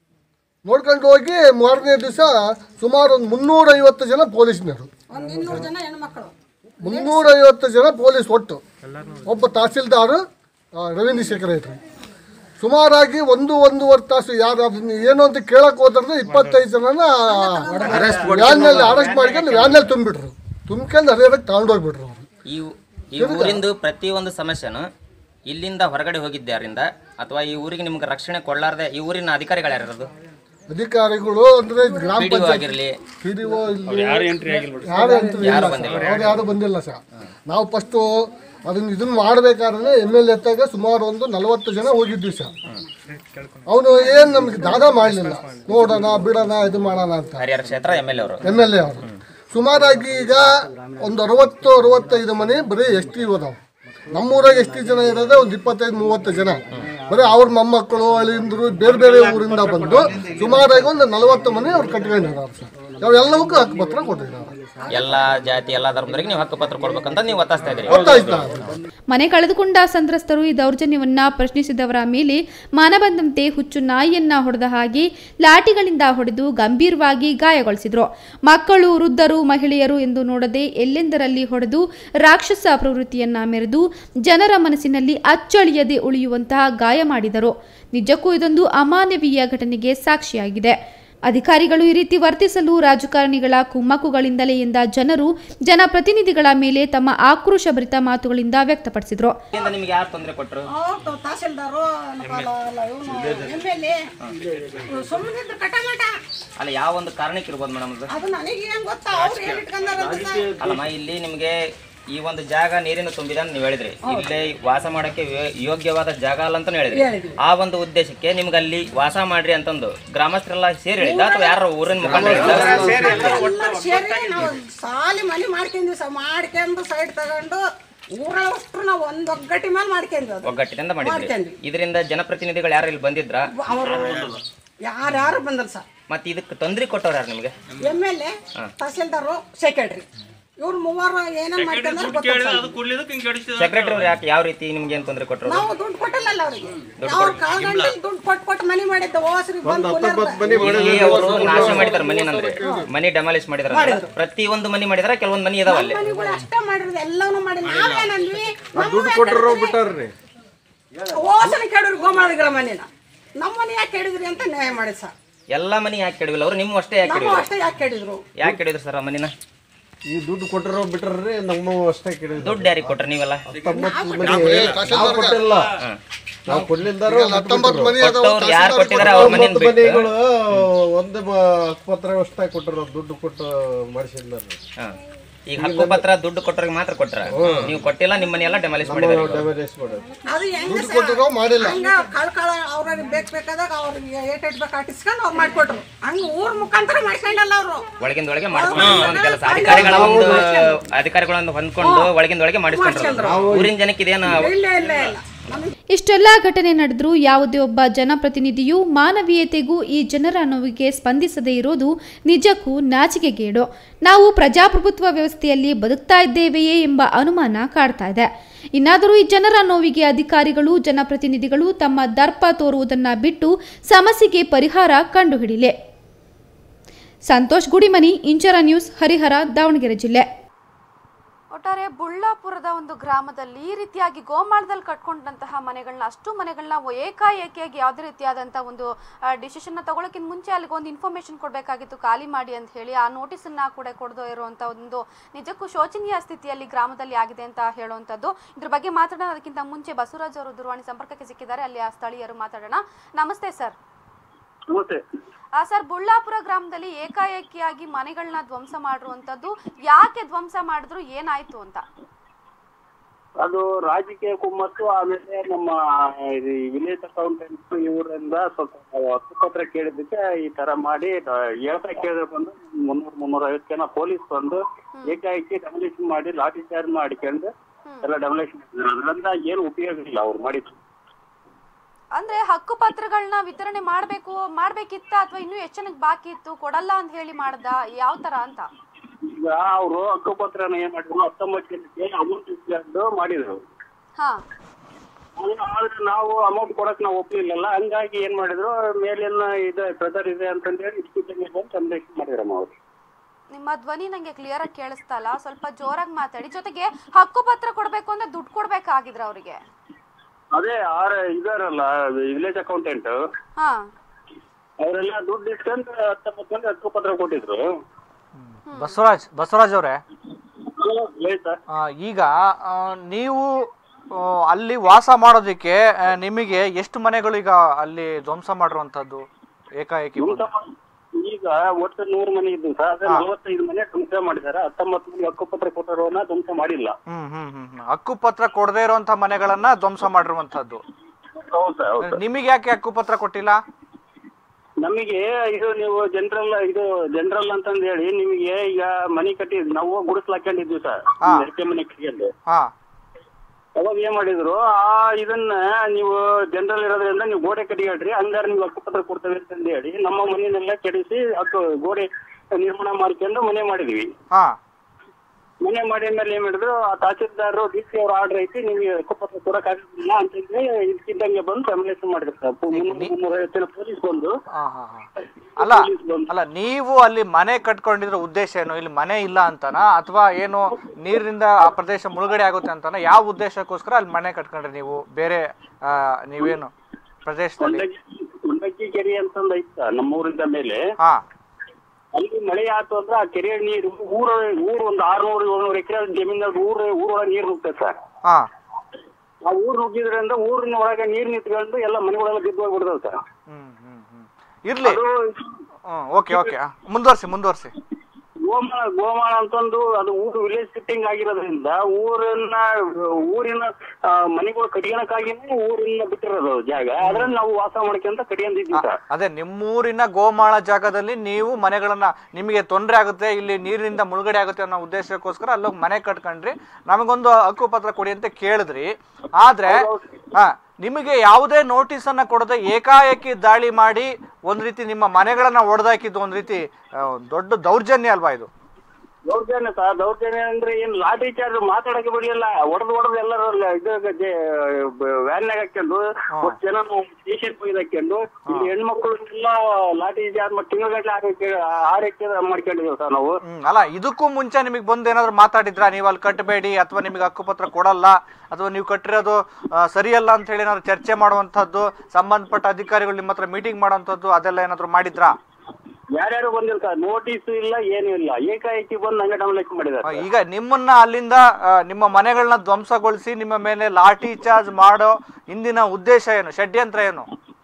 ನೋಡ್ಕೊಂಡು ಹೋಗಿ ಮಾರನೇ ದಿವಸ ಸುಮಾರು ಒಂದು ಮುನ್ನೂರೈವತ್ತು ಜನ ಪೊಲೀಸ್ನರು ಒಂದು ಇನ್ನೂರು ಜನ ಹೆಣ್ಮಕ್ಳು ಮುನ್ನೂರೈವತ್ತು ಜನ ಪೊಲೀಸ್ ಒಟ್ಟು ಒಬ್ಬ ತಹಸೀಲ್ದಾರ್ ರೆವಿನ್ಯೂ ಸೆಕ್ರೆಟರಿ ಸುಮಾರಾಗಿ ಒಂದು ಒಂದೂವರೆ ತಾಸು ಯಾರು ಅದನ್ನ ಏನು ಅಂತ ಕೇಳಕ್ ಹೋದ್ರೆ ಇಪ್ಪತ್ತೈದು ಜನನ ವ್ಯಾನ್ನಲ್ಲಿ ಅರೆಸ್ಟ್ ಮಾಡ್ಕೊಂಡು ವ್ಯಾನ್ನಲ್ಲಿ ತುಂಬಿಟ್ರು ತುಂಬ್ಕೊಂಡು ಹರಿಯಾಡಕ್ಕೆ ತಗೊಂಡೋಗ್ಬಿಟ್ರು ಅವರು ಈ ಈ ಊರಿಂದು ಪ್ರತಿಯೊಂದು ಸಮಸ್ಯೆನು ಇಲ್ಲಿಂದ ಹೊರಗಡೆ ಹೋಗಿದ್ದಾರಿಂದ ಅಥವಾ ಈ ಊರಿಗೆ ನಿಮ್ಗೆ ರಕ್ಷಣೆ ಕೊಡಲಾರ್ದೆ ಈ ಊರಿನ ಅಧಿಕಾರಿಗಳು ಯಾರಿರೋದು ಅಧಿಕಾರಿಗಳು ಅಂದ್ರೆ ಗ್ರಾಮ PDO ಪಂಚಾಯತ್ ಆಗಿರ್ಲಿ ಪಿಡಿಒ ಯಾರು entry ಇಲ್ಲ ಸರ್. ಅವ್ರು ಯಾರು ಬಂದಿಲ್ಲ ಸರ್ ನಾವು ಫಸ್ಟು ಅದನ್ನ ಇದನ್ನ ಮಾಡ್ಬೇಕಾದ್ರೆ ಎಮ್ ಎಲ್ ಎತ್ತಾಗ ಸುಮಾರು ಒಂದು ನಲವತ್ತು ಜನ ಹೋಗಿದ್ವಿ ಸರ್ ಅವನು ಏನು ನಮ್ಗೆ ದಾದ ಮಾಡಲಿಲ್ಲ ನೋಡೋಣ ಬಿಡೋಣ ಇದು ಮಾಡೋಣ ಅಂತ ಹರಿಹರ ಕ್ಷೇತ್ರ ಎಮ್ ಎಲ್ ಅವರು ಎಮ್ ಎಲ್ ಎ ಅವರು ಸುಮಾರಾಗಿ ಈಗ ಒಂದು ಅರವತ್ತು ಅರವತ್ತೈದು ಮನೆ ಬರೀ ಎಸ್ ಟಿ ಇದಾವೆ ನಮ್ಮೂರಾಗ ಎಷ್ಟು ಜನ ಇರೋದೇ ಒಂದು ಇಪ್ಪತ್ತೈದು ಮೂವತ್ತು ಜನ ಬರೀ ಅವ್ರ ಮೊಮ್ಮಕ್ಕಳು ಅಳಿಂದ್ರು ಬೇರೆ ಬೇರೆ ಊರಿಂದ ಬಂದು ಸುಮಾರಾಗಿ ಒಂದು ನಲವತ್ತು ಮನೆ ಅವ್ರು ಕಟ್ಕೊಂಡಿದ್ದಾರೆ ಸರ್ ಅವರೆಲ್ಲವಕ್ಕೂ ಹಕ್ಕುಪತ್ರ ಕೊಟ್ಟಿದ್ದಾರೆ ಎಲ್ಲಾ ಜಾತಿ ಎಲ್ಲಾ ಧರ್ಮದವರಿಗೆ ನೀವು ಹಕ್ಕುಪತ್ರ ಕೊಡ್ಬೇಕಂತ ನೀವು ಒತ್ತಾಯಿಸ್ತಾ ಇದ್ದೀರಿ ಗೊತ್ತಾಯ್ತಾ ಮನೆ ಕಳೆದುಕೊಂಡ ಸಂತ್ರಸ್ತರು ಈ ದೌರ್ಜನ್ಯವನ್ನ ಪ್ರಶ್ನಿಸಿದವರ ಮೇಲೆ ಮಾನಬಂದಂತೆ ಹುಚ್ಚು ನಾಯಿಯನ್ನ ಹೊಡೆದ ಹಾಗೆ ಲಾಠಿಗಳಿಂದ ಹೊಡೆದು ಗಂಭೀರವಾಗಿ ಗಾಯಗೊಳಿಸಿದ್ರು ಮಕ್ಕಳು ವೃದ್ಧರು ಮಹಿಳೆಯರು ಎಂದು ನೋಡದೆ ಎಲ್ಲೆಂದರಲ್ಲಿ ಹೊಡೆದು ರಾಕ್ಷಸ ಪ್ರವೃತ್ತಿಯನ್ನ ಮೆರೆದು ಜನರ ಮನಸ್ಸಿನಲ್ಲಿ ಅಚ್ಚಳಿಯದೆ ಉಳಿಯುವಂತಹ ಗಾಯ ಮಾಡಿದರು ನಿಜಕ್ಕೂ ಇದೊಂದು ಅಮಾನವೀಯ ಘಟನೆಗೆ ಸಾಕ್ಷಿಯಾಗಿದೆ ಅಧಿಕಾರಿಗಳು ಈ ರೀತಿ ವರ್ತಿಸಲು ರಾಜಕಾರಣಿಗಳ ಕುಮ್ಮಕ್ಕುಗಳಿಂದಲೇ ಎಂದ ಜನರು ಜನಪ್ರತಿನಿಧಿಗಳ ಮೇಲೆ ತಮ್ಮ ಆಕ್ರೋಶಭರಿತ ಮಾತುಗಳಿಂದ ವ್ಯಕ್ತಪಡಿಸಿದರು ಇಲ್ಲಿಂದ ನಿಮ್ಗೆ ಯಾರು ತೊಂದರೆ ಕೊಟ್ಟರು ಅವ್ರು ತಹಸೀಲ್ದಾರು ಎಮ್ ಎಲ್ ಎ ಸುಮ್ಮನಿದ್ರು ಕಟಮಟ ಅಲ್ಲ ಯಾವ ಒಂದು ಕಾರಣಕ್ಕೆ ಇರ್ಬೋದು ಮೇಡಮ್ ಅದು ಅದು ನನಗೆ ಏನ್ ಗೊತ್ತಾ ಅವ್ರು ಏನ್ ಇಟ್ಕೊಂಡಾರ ಅಂತ ಅಲ್ಲಮ್ಮ ಇಲ್ಲಿ ನಿಮಗೆ ಈ ಒಂದು ಜಾಗ ನೀರಿನ ತುಂಬಿದೆ ಅಂತ ನೀವು ಹೇಳಿದ್ರಿ ಇಲ್ಲಿ ವಾಸ ಮಾಡಕ್ಕೆ ಯೋ- ಯೋಗ್ಯವಾದ ಜಾಗ ಅಲ್ಲ ಅಂತ ಹೇಳಿದ್ರಿ ಆ ಒಂದು ಉದ್ದೇಶಕ್ಕೆ ನಿಮ್ಗೆ ಅಲ್ಲಿ ವಾಸ ಮಾಡ್ರಿ ಅಂತಂದು ಗ್ರಾಮಸ್ಥರೆಲ್ಲ ಸೇರಿ ಹೇಳಿದ್ದ ಅಥವಾ ಯಾರು ಊರಿನ ಮುಖಂಡರು ಹೇಳಿದ್ದ? ಎಲ್ಲರೂ ಸೇರಿ ನಾವು ಸಾಲಿ ಮನೆ ಮಾಡ್ಕೊಂಡ್ವಿ ಸ ಮಾಡ್ಕೊಂಡು ಸೈಡ್ ತಗೊಂಡು ಊರಷ್ಟು ನಾವು ಒಂದ್ ಒಗ್ಗಟ್ಟಿ ಮೇಲೆ ಮಾಡ್ಕೊಂಡ್ವಿ ಅದು ಒಗ್ಗಟ್ಟಿನಿಂದ ಮಾಡಿದ್ರಿ ಮಾಡ್ಕೊಂಡ್ವಿ. ಇದರಿಂದ ಜನಪ್ರತಿನಿಧಿಗಳು ಯಾರು ಇಲ್ಲಿ ಬಂದಿದ್ರ ಅವರು ಯಾರ್ಯಾರು ಬಂದಲ್ಲ ಸರ್ ಮತ್ತೆ ಇದಕ್ಕೆ ತೊಂದರೆ ಕೊಟ್ಟವ್ರು ಯಾರು ನಿಮ್ಗೆ ಎಮ್ ಎಲ್ ಎ ತಹಸೀಲ್ದಾರು ಸೆಕ್ರೆಟ್ರಿ ಇವ್ರು ಮೂವರು ಏನೇನ್ ಮಾಡ್ಕೊಂಡ್ರೆ ಗೊತ್ತಿಲ್ಲ ಸೆಕ್ರೆಟರಿ ಅವ್ರು ಯಾಕೆ ಯಾವ ರೀತಿ ನಿಮ್ಗೆ ಏನ್ ತೊಂದರೆ ಕೊಟ್ಟರು ನಾವು ದುಡ್ಡು ಕೊಟ್ಟಿಲ್ಲಲ್ಲ ಅವ್ರಿಗೆ ಅವ್ರು ಕಾಲ್ಗಂಟೆ ದುಡ್ಡು ಕೊಟ್ಟು ಕೊಟ್ಟು ಮನೆ ಮಾಡಿದ್ದ ಓಸ್ರಿಗೆ ಬಂದು ಇಲ್ಲಿ ಅವರು ನಾಶ ಮಾಡಿದಾರೆ ಮನಿ ಅಂದ್ರೆ ಮನಿ ಡೆಮಾಲಿಶ್ ಮಾಡಿದಾರೆ ಪ್ರತಿ ಒಂದು ಮನಿ ಮಾಡಿದಾರೆ ಕೆಲವೊಂದು ಮನಿ ಇದಾವ ಅಲ್ಲಿ ಮನೆಗಳು ಅಷ್ಟೇ ಮಾಡಿರೋದು ಎಲ್ಲವನ್ನೂ ಮಾಡಿ ನಾವೇನಂದ್ವಿ ದುಡ್ಡು ಕೊಟ್ಟರು ಬಿಟ್ಟಾರ್ರಿ ಓಸನ ಕೆಡವ್ರಿ ಗೋಮಾಳದಿಗ್ರ ಮನೇನ ನಮ್ಮ ಮನೆ ಯಾಕೆ ಕೆಡಿದ್ರಿ ಅಂತ ನ್ಯಾಯ ಮಾಡಿ ಸರ್ ಎಲ್ಲಾ ಮನಿ ಯಾಕೆ ಕೆಡವಿಲ್ಲ ಅವರು ನಿಮ್ಮ ಅಷ್ಟೇ ಯಾಕೆ ನಮ್ಮ ಕೆಡವಿಲ್ಲ ಅಷ್ಟೇ ಯಾಕೆ ಕೆಡಿದ್ರು ಯಾಕೆ ಕೆಡಿದ್ರು ಸರ್ ಆ ಮನಿನ ಈ ದುಡ್ಡು ಕೊಟ್ಟರೋ ಬಿಟ್ಟರ್ರಿ ನಮ್ಮ ಅಷ್ಟೇ ಕೇಳಿದ್ರು ದುಡ್ಡು ಯಾರಿಗೆ ಕೊಟ್ರ ನೀವೆಲ್ಲ ನಾವು ಕೊಟ್ಟಿಲ್ಲ ನಾವು ಕೊಡ್ಲಿಲ್ದಾರು ಹತ್ತೊಂಬತ್ತು ಮನೆ ಅದಾವ ಕೊಟ್ಟವ್ರು ಯಾರು ಕೊಟ್ಟಿದಾರೆ ಅವ್ರ ಮನಿ ಮನೆಗಳು ಒಂದು ಪತ್ರ ಅಷ್ಟೇ ಕೊಟ್ಟರು ದುಡ್ಡು ಕೊಟ್ಟು ಮಾಡಿಸಿದ್ದಾರೆ ಈಗ ಹಕ್ಕು ಪತ್ರ ದುಡ್ಡು ಕೊಟ್ಟರಿಗೆ ಮಾತ್ರ ಕೊಟ್ರ ನೀವು ಕೊಟ್ಟಿಲ್ಲ ನಿಮ್ಮ ಮನಿ ಎಲ್ಲ ಡೆಮಾಲಿಶ್ ಮಾಡಿದಾರೆ ಡ್ಯಾಮೇಜ್ ಮಾಡೋದು ಅದು ಹೆಂಗ ದುಡ್ಡು ಕೊಟ್ಟಿರೋ ಮಾಡಿಲ್ಲ ಹಂಗ ಕಳ್ ಕಳ ಅವ್ರಿಗೆ ಬೇಕು ಬೇಕಾದಾಗ ಅವ್ರಿಗೆ ಏಟ್ ಏಟ್ ಬೇಕು ಆಟಿಸ್ಕೊಂಡು ಅವ್ರು ಮಾಡ್ಕೊಟ್ರು ಹಂಗ ಊರ್ ಮುಖಾಂತರ ಮಾಡ್ಕೊಂಡಲ್ಲ ಅವರು ಒಳಗಿಂದ ಒಳಗೆ ಮಾಡ್ಕೊಂಡು ಒಂದು ಕೆಲಸ ಅಧಿಕಾರಿಗಳ ಒಂದು ಅಧಿಕಾರಿಗಳನ್ನ ಹೊಂದ್ಕೊಂಡು ಒಳಗಿಂದ ಒಳಗೆ ಮಾಡಿಸ್ಕೊಂಡ್ರು ಊರಿನ ಜನಕ್ಕೆ ಇದೇನು ಇಲ್ಲ ಇಲ್ಲ ಇಲ್ಲ ನಮಗೆ ಇಷ್ಟೆಲ್ಲ ಘಟನೆ ನಡೆದರೂ ಯಾವುದೇ ಒಬ್ಬ ಜನಪ್ರತಿನಿಧಿಯೂ ಮಾನವೀಯತೆಗೂ ಈ ಜನರ ನೋವಿಗೆ ಸ್ಪಂದಿಸದೇ ಇರೋದು ನಿಜಕ್ಕೂ ನಾಚಿಕೆಗೇಡು ನಾವು ಪ್ರಜಾಪ್ರಭುತ್ವ ವ್ಯವಸ್ಥೆಯಲ್ಲಿ ಬದುಕ್ತಾ ಇದ್ದೇವೆಯೇ ಎಂಬ ಅನುಮಾನ ಕಾಡ್ತಾ ಇದೆ ಇನ್ನಾದರೂ ಈ ಜನರ ನೋವಿಗೆ ಅಧಿಕಾರಿಗಳು ಜನಪ್ರತಿನಿಧಿಗಳು ತಮ್ಮ ದರ್ಪ ತೋರುವುದನ್ನು ಬಿಟ್ಟು ಸಮಸ್ಯೆಗೆ ಪರಿಹಾರ ಕಂಡುಹಿಡಿಲೆ ಸಂತೋಷ್ ಗುಡಿಮನಿ ಇಂಚರ ನ್ಯೂಸ್ ಹರಿಹರ ದಾವಣಗೆರೆ ಜಿಲ್ಲೆ ಒಟ್ಟಾರೆ ಬುಳ್ಳಾಪುರದ ಒಂದು ಗ್ರಾಮದಲ್ಲಿ ಈ ರೀತಿಯಾಗಿ ಗೋಮಾಳದಲ್ಲಿ ಕಟ್ಕೊಂಡಂತಹ ಮನೆಗಳನ್ನ ಅಷ್ಟು ಮನೆಗಳನ್ನ ಏಕಾಏಕಿಯಾಗಿ ಯಾವುದೇ ರೀತಿಯಾದಂತಹ ಒಂದು ಡಿಸಿಷನ್ ತಗೊಳಕ್ಕಿಂತ ಮುಂಚೆ ಅಲ್ಲಿಗೆ ಒಂದು ಇನ್ಫಾರ್ಮೇಶನ್ ಕೊಡಬೇಕಾಗಿತ್ತು ಖಾಲಿ ಮಾಡಿ ಅಂತ ಹೇಳಿ ಆ ನೋಟಿಸನ್ನ ಕೂಡ ಕೊಡದೇ ಇರುವಂತ ಒಂದು ನಿಜಕ್ಕೂ ಶೋಚನೀಯ ಸ್ಥಿತಿಯಲ್ಲಿ ಗ್ರಾಮದಲ್ಲಿ ಆಗಿದೆ ಅಂತ ಹೇಳುವಂಥದ್ದು ಇದ್ರ ಬಗ್ಗೆ ಮಾತಾಡೋಣ ಅದಕ್ಕಿಂತ ಮುಂಚೆ ಬಸವರಾಜ್ ಅವರು ದೂರವಾಣಿ ಸಂಪರ್ಕಕ್ಕೆ ಸಿಕ್ಕಿದ್ದಾರೆ ಅಲ್ಲಿ ಆ ಸ್ಥಳೀಯರು ಮಾತಾಡೋಣ ನಮಸ್ತೆ ಸರ್ ನಮಸ್ತೆ ಆ ಸರ್ ಬುಳ್ಳಾಪುರ ಗ್ರಾಮದಲ್ಲಿ ಏಕಾಏಕಿಯಾಗಿ ಮನೆಗಳನ್ನ ಧ್ವಂಸ ಮಾಡಿರುವಂತದ್ದು ಯಾಕೆ ಧ್ವಂಸ ಮಾಡಿದ್ರು ಏನಾಯ್ತು ಅಂತ ಅದು ರಾಜಕೀಯ ಕುಮ್ಮಕ್ಕು ಆಮೇಲೆ ನಮ್ಮ ವಿಲೇಜ್ ಅಕೌಂಟೆಂಟ್ ಇವರಿಂದ ಸ್ವಲ್ಪ ಹಕ್ಕುಪತ್ರ ಕೇಳಿದ್ದಕ್ಕೆ ಈ ತರ ಮಾಡಿ ಹೇಳ್ತಾ ಕೇಳಿದ್ರೆ ಬಂದು ಮುನ್ನೂರ್ ಮುನ್ನೂರ ಐವತ್ತು ಜನ ಪೊಲೀಸ್ ಬಂದು ಏಕಾಏಕಿ ಡೆಮೊಲೇಷನ್ ಮಾಡಿ ಲಾಠಿ ಚಾರ್ಜ್ ಮಾಡಿಕೊಂಡು ಎಲ್ಲ ಡೆಮೊಲೇಷನ್ ಮಾಡಿದ್ರು ಅದರಿಂದ ಏನು ಉಪಯೋಗ ಇಲ್ಲ ಅವ್ರು ಮಾಡಿದ್ದು ಅಂದ್ರೆ ಹಕ್ಕು ಪತ್ರಗಳನ್ನ ವಿತರಣೆ ಮಾಡ್ಬೇಕು ಮಾಡ್ಬೇಕಿತ್ತ ಅಥವಾ ಇನ್ನೂ ಎಷ್ಟು ಜನಕ್ಕೆ ಬಾಕಿ ಇತ್ತು ಕೊಡಲ್ಲ ಅಂತ ಹೇಳಿ ಮಾಡ್ದ ಯಾವ ತರ ಅಂತ ಈಗ ಅವರು ಹಕ್ಕುಪತ್ರನ ಏನ್ ಮಾಡಿದ್ರು ಹತ್ತೊಂಬತ್ತು ಜನಕ್ಕೆ ಅಮೌಂಟ್ ಇಸ್ಕೊಂಡು ಮಾಡಿದ್ರು ಹಾ ಆದ್ರೆ ನಾವು ಅಮೌಂಟ್ ಕೊಡಕ್ ನಾವು ಒಪ್ಲಿಲ್ಲಲ್ಲ ಹಂಗಾಗಿ ಏನ್ ಮಾಡಿದ್ರು ಮೇಲಿನ ಇದೆ ಪ್ರೆಸರ್ ಇದೆ ಅಂತಂದೇಳಿ ಇಷ್ಟಿದ್ದಂಗೆ ಬಂದು ಕಂಪ್ಲೇಂಟ್ ಮಾಡಿದ್ರಮ್ಮ ಅವ್ರು ನಿಮ್ಮ ಧ್ವನಿ ನಂಗೆ ಕ್ಲಿಯರ್ ಆಗಿ ಕೇಳಿಸ್ತಾ ಇಲ್ಲ ಸ್ವಲ್ಪ ಜೋರಾಗಿ ಮಾತಾಡಿ ಜೊತೆಗೆ ಹಕ್ಕು ಪತ್ರ ಕೊಡ್ಬೇಕು ಅಂದ್ರೆ ದುಡ್ಡು ಕೊಡ್ಬೇಕಾಗಿದ್ರ ಅವರಿಗೆ ಅದೇ ಆರ ಇದಾರಲ್ಲ ವಿಲೇಜ್ ಅಕೌಂಟೆಂಟ್ ಹಾ ಅವರೆಲ್ಲ ದುಡ್ಡು ಇಟ್ಕೊಂಡು ಹತ್ತೊಂಬತ್ತು ಮಂದಿ ಹಕ್ಕು ಪತ್ರ ಕೊಟ್ಟಿದ್ರು ಬಸವರಾಜ್ ಬಸವರಾಜ್ ಅವರೇ ಹೇಳಿ ಸರ್ ಈಗ ಆ, ನೀವು ಆ, ಅಲ್ಲಿ ವಾಸ ಮಾಡೋದಕ್ಕೆ ಆ, ನಿಮಗೆ ಎಷ್ಟು ಮನೆಗಳು ಈಗ ಅಲ್ಲಿ ಧ್ವಂಸ ಮಾಡಿರುವಂತದ್ದು ಏಕಾಏಕಿ ಬಂದು? ಈಗ ಒಟ್ಟು ನೂರು ಮನೆ ಇದ್ದು ಸರ್ ಅದ್ರ ನಲವತ್ತೈದು ಮನೆ ಧ್ವಂಸ ಮಾಡಿದ್ದಾರೆ ಹತ್ತೊಂಬತ್ತು ಮಂದಿ ಹಕ್ಕುಪತ್ರ ಕೊಟ್ಟರೋನ ಧ್ವಂಸ ಮಾಡಿಲ್ಲ ಹ್ಮ್ ಹ್ಮ್ ಹ್ಮ್ ಹ್ಮ್. ಹಕ್ಕುಪತ್ರ ಕೊಡದೇ ಇರುವಂತ ಮನೆಗಳನ್ನ ಧ್ವಂಸ ಮಾಡಿರುವಂತದ್ದು ಹೌದು ಸರ್ ಹೌದು ಸರ್. ನಿಮಗೆ ಯಾಕೆ ಹಕ್ಕುಪತ್ರ ಕೊಟ್ಟಿಲ್ಲ ನಮಗೆ ಇದು ನೀವು ಜನರಲ್ ಇದು ಜನರಲ್ ಅಂತಂದ್ ಹೇಳಿ ನಿಮಗೆ ಈಗ ಮನೆ ಕಟ್ಟಿ ನಾವು ಗುಡಿಸ್ಲು ಹಾಕೊಂಡಿದ್ವಿ ಸರ್ ಹಾ. ಎರಕೆ ಮನೆ ಕಟ್ಟಿಕೊಂಡು ಹಾ ಅವಾಗ ಏನ್ ಮಾಡಿದ್ರು ಆ ಇದನ್ನ ನೀವು ಜನರಲ್ ಇರೋದ್ರಿಂದ ನೀವು ಗೋಡೆ ಕಟ್ಟಿಹೇಳ್ರಿ ಹಂಗಾರೆ ನೀವು ಹಕ್ಕುಪತ್ರ ಕೊಡ್ತೇವೆ ಅಂತಂದ್ ಹೇಳಿ ನಮ್ಮ ಮನೆಯನ್ನೆಲ್ಲ ಕೆಡಿಸಿ ಹಕ್ಕು ಗೋಡೆ ನಿರ್ಮಾಣ ಮಾಡ್ಕೊಂಡು ಮನೆ ಮಾಡಿದ್ವಿ ಹಾ ಮನೆ ಮಾಡಿದ ಮೇಲೆ ಏನ್ ಮಾಡಿದ್ರು ಆ ತಹಸೀಲ್ದಾರ್ ಡಿ ಸಿ ಅವ್ರ ಆರ್ಡರ್ ಐತಿ ನಿಮಗೆ ಹಕ್ಕುಪತ್ರ ಕೊಡಕ್ ಆಗುದಿಲ್ಲ ಅಂತಂದ್ರೆ ಇದಕ್ಕಿದ್ದಂಗೆ ಬಂದು ಕಂಪ್ಲೇಂಟ್ ಮಾಡಿದ್ರು ಸರ್ ಮುನ್ನೂರ ಮುನ್ನೂರೈವತ್ತು ಜನ ಪೊಲೀಸ್ ಬಂದು ಹಾ, ಹಾ, ಹಾ. ಅಲ್ಲ ಅಲ್ಲ ನೀವು ಅಲ್ಲಿ ಮನೆ ಕಟ್ಕೊಂಡಿದ್ರ ಉದ್ದೇಶ ಏನು ಇಲ್ಲಿ ಮನೆ ಇಲ್ಲ ಅಂತನಾ ಅಥವಾ ಏನು ನೀರಿನಿಂದ ಆ ಪ್ರದೇಶ ಮುಳುಗಡೆ ಆಗುತ್ತೆ ಅಂತನಾ ಯಾವ ಉದ್ದೇಶಕ್ಕೋಸ್ಕರ ಅಲ್ಲಿ ಮನೆ ಕಟ್ಕೊಂಡ್ರಿ ನೀವು ಬೇರೆ ಆ, ನೀವೇನು ಪ್ರದೇಶದಲ್ಲಿ ಮುಂಡಕ್ಕಿ ಕೆರೆ ಅಂತಂದ್ ಐತ ನಮ್ಮೂರಿಂದ ಮೇಲೆ ಹಾ ಅಲ್ಲಿ ಮಳೆ ಆಯ್ತು ಅಂದ್ರೆ ಆ ಕೆರೆ ನೀರು ಊರ ಊರು ಒಂದು ಆರ್ನೂರು ಏಳ್ನೂರು ಎಕರೆ ಜಮೀನಾಗ ಊರ ಊರೊಳಗೆ ನೀರು ನುಗ್ತದೆ ಸರ್ ಹಾ ಆ ಊರ್ ನುಗ್ಗಿದ್ರಿಂದ ಊರಿನ ಒಳಗೆ ನೀರ್ ನಿಂತ್ಕೊಂಡು ಎಲ್ಲ ಮನೆಗಳೆಲ್ಲ ಬಿದ್ದು ಹೋಗ್ಬಿಡ್ತಾವ ಸರ್ ಹ್ಮ್ ಹ್ಮ್ ಹ್ಮ್ ಇರ್ಲಿ ಹ್ಮ್ ಓಕೆ ಓಕೆ ಮುಂದುವರ್ಸಿ ಮುಂದುವರ್ಸಿ ಗೋಮಾಳ ಗೋಮಾಳ ಅಂತಂದು ಅದು ಊರು ವಿಲೇಜ್ ಶಿಫ್ಟಿಂಗ್ ಆಗಿರೋದ್ರಿಂದ ಊರನ್ನ ಊರಿನ ಆ, ಮನೆಗಳು ಕಡಿಯಣಕ್ಕಾಗಿನೇ ಊರಿನ ಬಿಟ್ಟಿರೋದು ಜಾಗ ಅದ್ರಲ್ಲಿ ನಾವು ವಾಸ ಮಾಡ್ಕೊಂತ ಕಡಿಯಂದಿದ್ವಿ ಸರ್ ಅದೇ ನಿಮ್ಮೂರಿನ ಗೋಮಾಳ ಜಾಗದಲ್ಲಿ ನೀವು ಮನೆಗಳನ್ನ ನಿಮಗೆ ತೊಂದರೆ ಆಗುತ್ತೆ ಇಲ್ಲಿ ನೀರಿನಿಂದ ಮುಳುಗಡೆ ಆಗುತ್ತೆ ಅನ್ನೋ ಉದ್ದೇಶಕ್ಕೋಸ್ಕರ ಅಲ್ಲೋಗಿ ಮನೆ ಕಟ್ಕೊಂಡ್ರಿ ನಮಗೊಂದು ಹಕ್ಕುಪತ್ರ ಕೊಡಿ ಅಂತ ಕೇಳಿದ್ರಿ ಆದ್ರೆ ಹಾ ನಿಮಗೆ ಯಾವುದೇ ನೋಟಿಸ್ ಅನ್ನ ಕೊಡದೆ ಏಕಾಏಕಿ ದಾಳಿ ಮಾಡಿ ಒಂದ್ ರೀತಿ ನಿಮ್ಮ ಮನೆಗಳನ್ನ ಒಡೆದಾಕಿದ್ದು ಒಂದ್ ರೀತಿ ಆ, ದೊಡ್ಡ ದೌರ್ಜನ್ಯ ಅಲ್ವಾ ಇದು ದೌರ್ಜನ್ಯ ಸರ್ ದೌರ್ಜನ್ಯ ಅಂದ್ರೆ ಏನ್ ಲಾಠಿ ಚಾರ್ಜ್ ಮಾತಾಡಕ್ಕೆ ಬಿಡಿಯಲ್ಲ ಹೊಡೆದು ಹೊಡೆದು ಎಲ್ಲರೂ ಇದು ವ್ಯಾನ್ಯಾಗ ಹಾಕೊಂಡು ಒಟ್ಟು ಜನ ಸ್ಟೇಷನ್ ಹೋಗಿ ಹಾಕೊಂಡು ಇಲ್ಲಿ ಹೆಣ್ಮಕ್ಳು ಎಲ್ಲ ಲಾಠಿ ಚಾರ್ಜ್ ಮಾಡಿ ತಿಂಗಳಗಟ್ಟಲೆ ಆರೈಕೆ ಆರೈಕೆ ಮಾಡ್ಕೊಂಡಿದ್ದೀವಿ ಸರ್ ನಾವು ಹ್ಮ್, ಅಲ್ಲ ಇದಕ್ಕೂ ಮುಂಚೆ ನಿಮಗೆ ಬಂದು ಏನಾದ್ರು ಮಾತಾಡಿದ್ರಾ ನೀವು ಅಲ್ಲಿ ಕಟ್ಟಬೇಡಿ ಅಥವಾ ನಿಮಗೆ ಹಕ್ಕುಪತ್ರ ಕೊಡಲ್ಲ ಅಥವಾ ನೀವು ಕಟ್ಟಿರೋದು ಆ, ಸರಿಯಲ್ಲ ಅಂತ ಹೇಳಿ ಏನಾದ್ರು ಚರ್ಚೆ ಮಾಡುವಂಥದ್ದು ಸಂಬಂಧಪಟ್ಟ ಅಧಿಕಾರಿಗಳು ನಿಮ್ಮ ಹತ್ರ ಮೀಟಿಂಗ್ ಮಾಡುವಂಥದ್ದು ಅದೆಲ್ಲ ಏನಾದ್ರು ಮಾಡಿದ್ರಾ ಯಾರ್ಯಾರು ಬಂದಿಲ್ಲ ಸರ್ ನೋಟಿಸ್ ಇಲ್ಲ ಏನೂ ಇಲ್ಲ ಏಕಾಏಕಿ ಬಂದು ಹಂಗೆ ಡೌನ್ಲೋಡ್ ಆ, ಮಾಡಿದ್ದಾರೆ ಈಗ ನಿಮ್ಮನ್ನ ಅಲ್ಲಿಂದ ಆ, ನಿಮ್ಮ ಮನೆಗಳನ್ನ ಧ್ವಂಸಗೊಳಿಸಿ ನಿಮ್ಮ ಮೇಲೆ ಲಾಠಿ ಚಾರ್ಜ್ ಮಾಡೋ ಹಿಂದಿನ ಉದ್ದೇಶ ಏನು ಷಡ್ಯಂತ್ರ ಏನು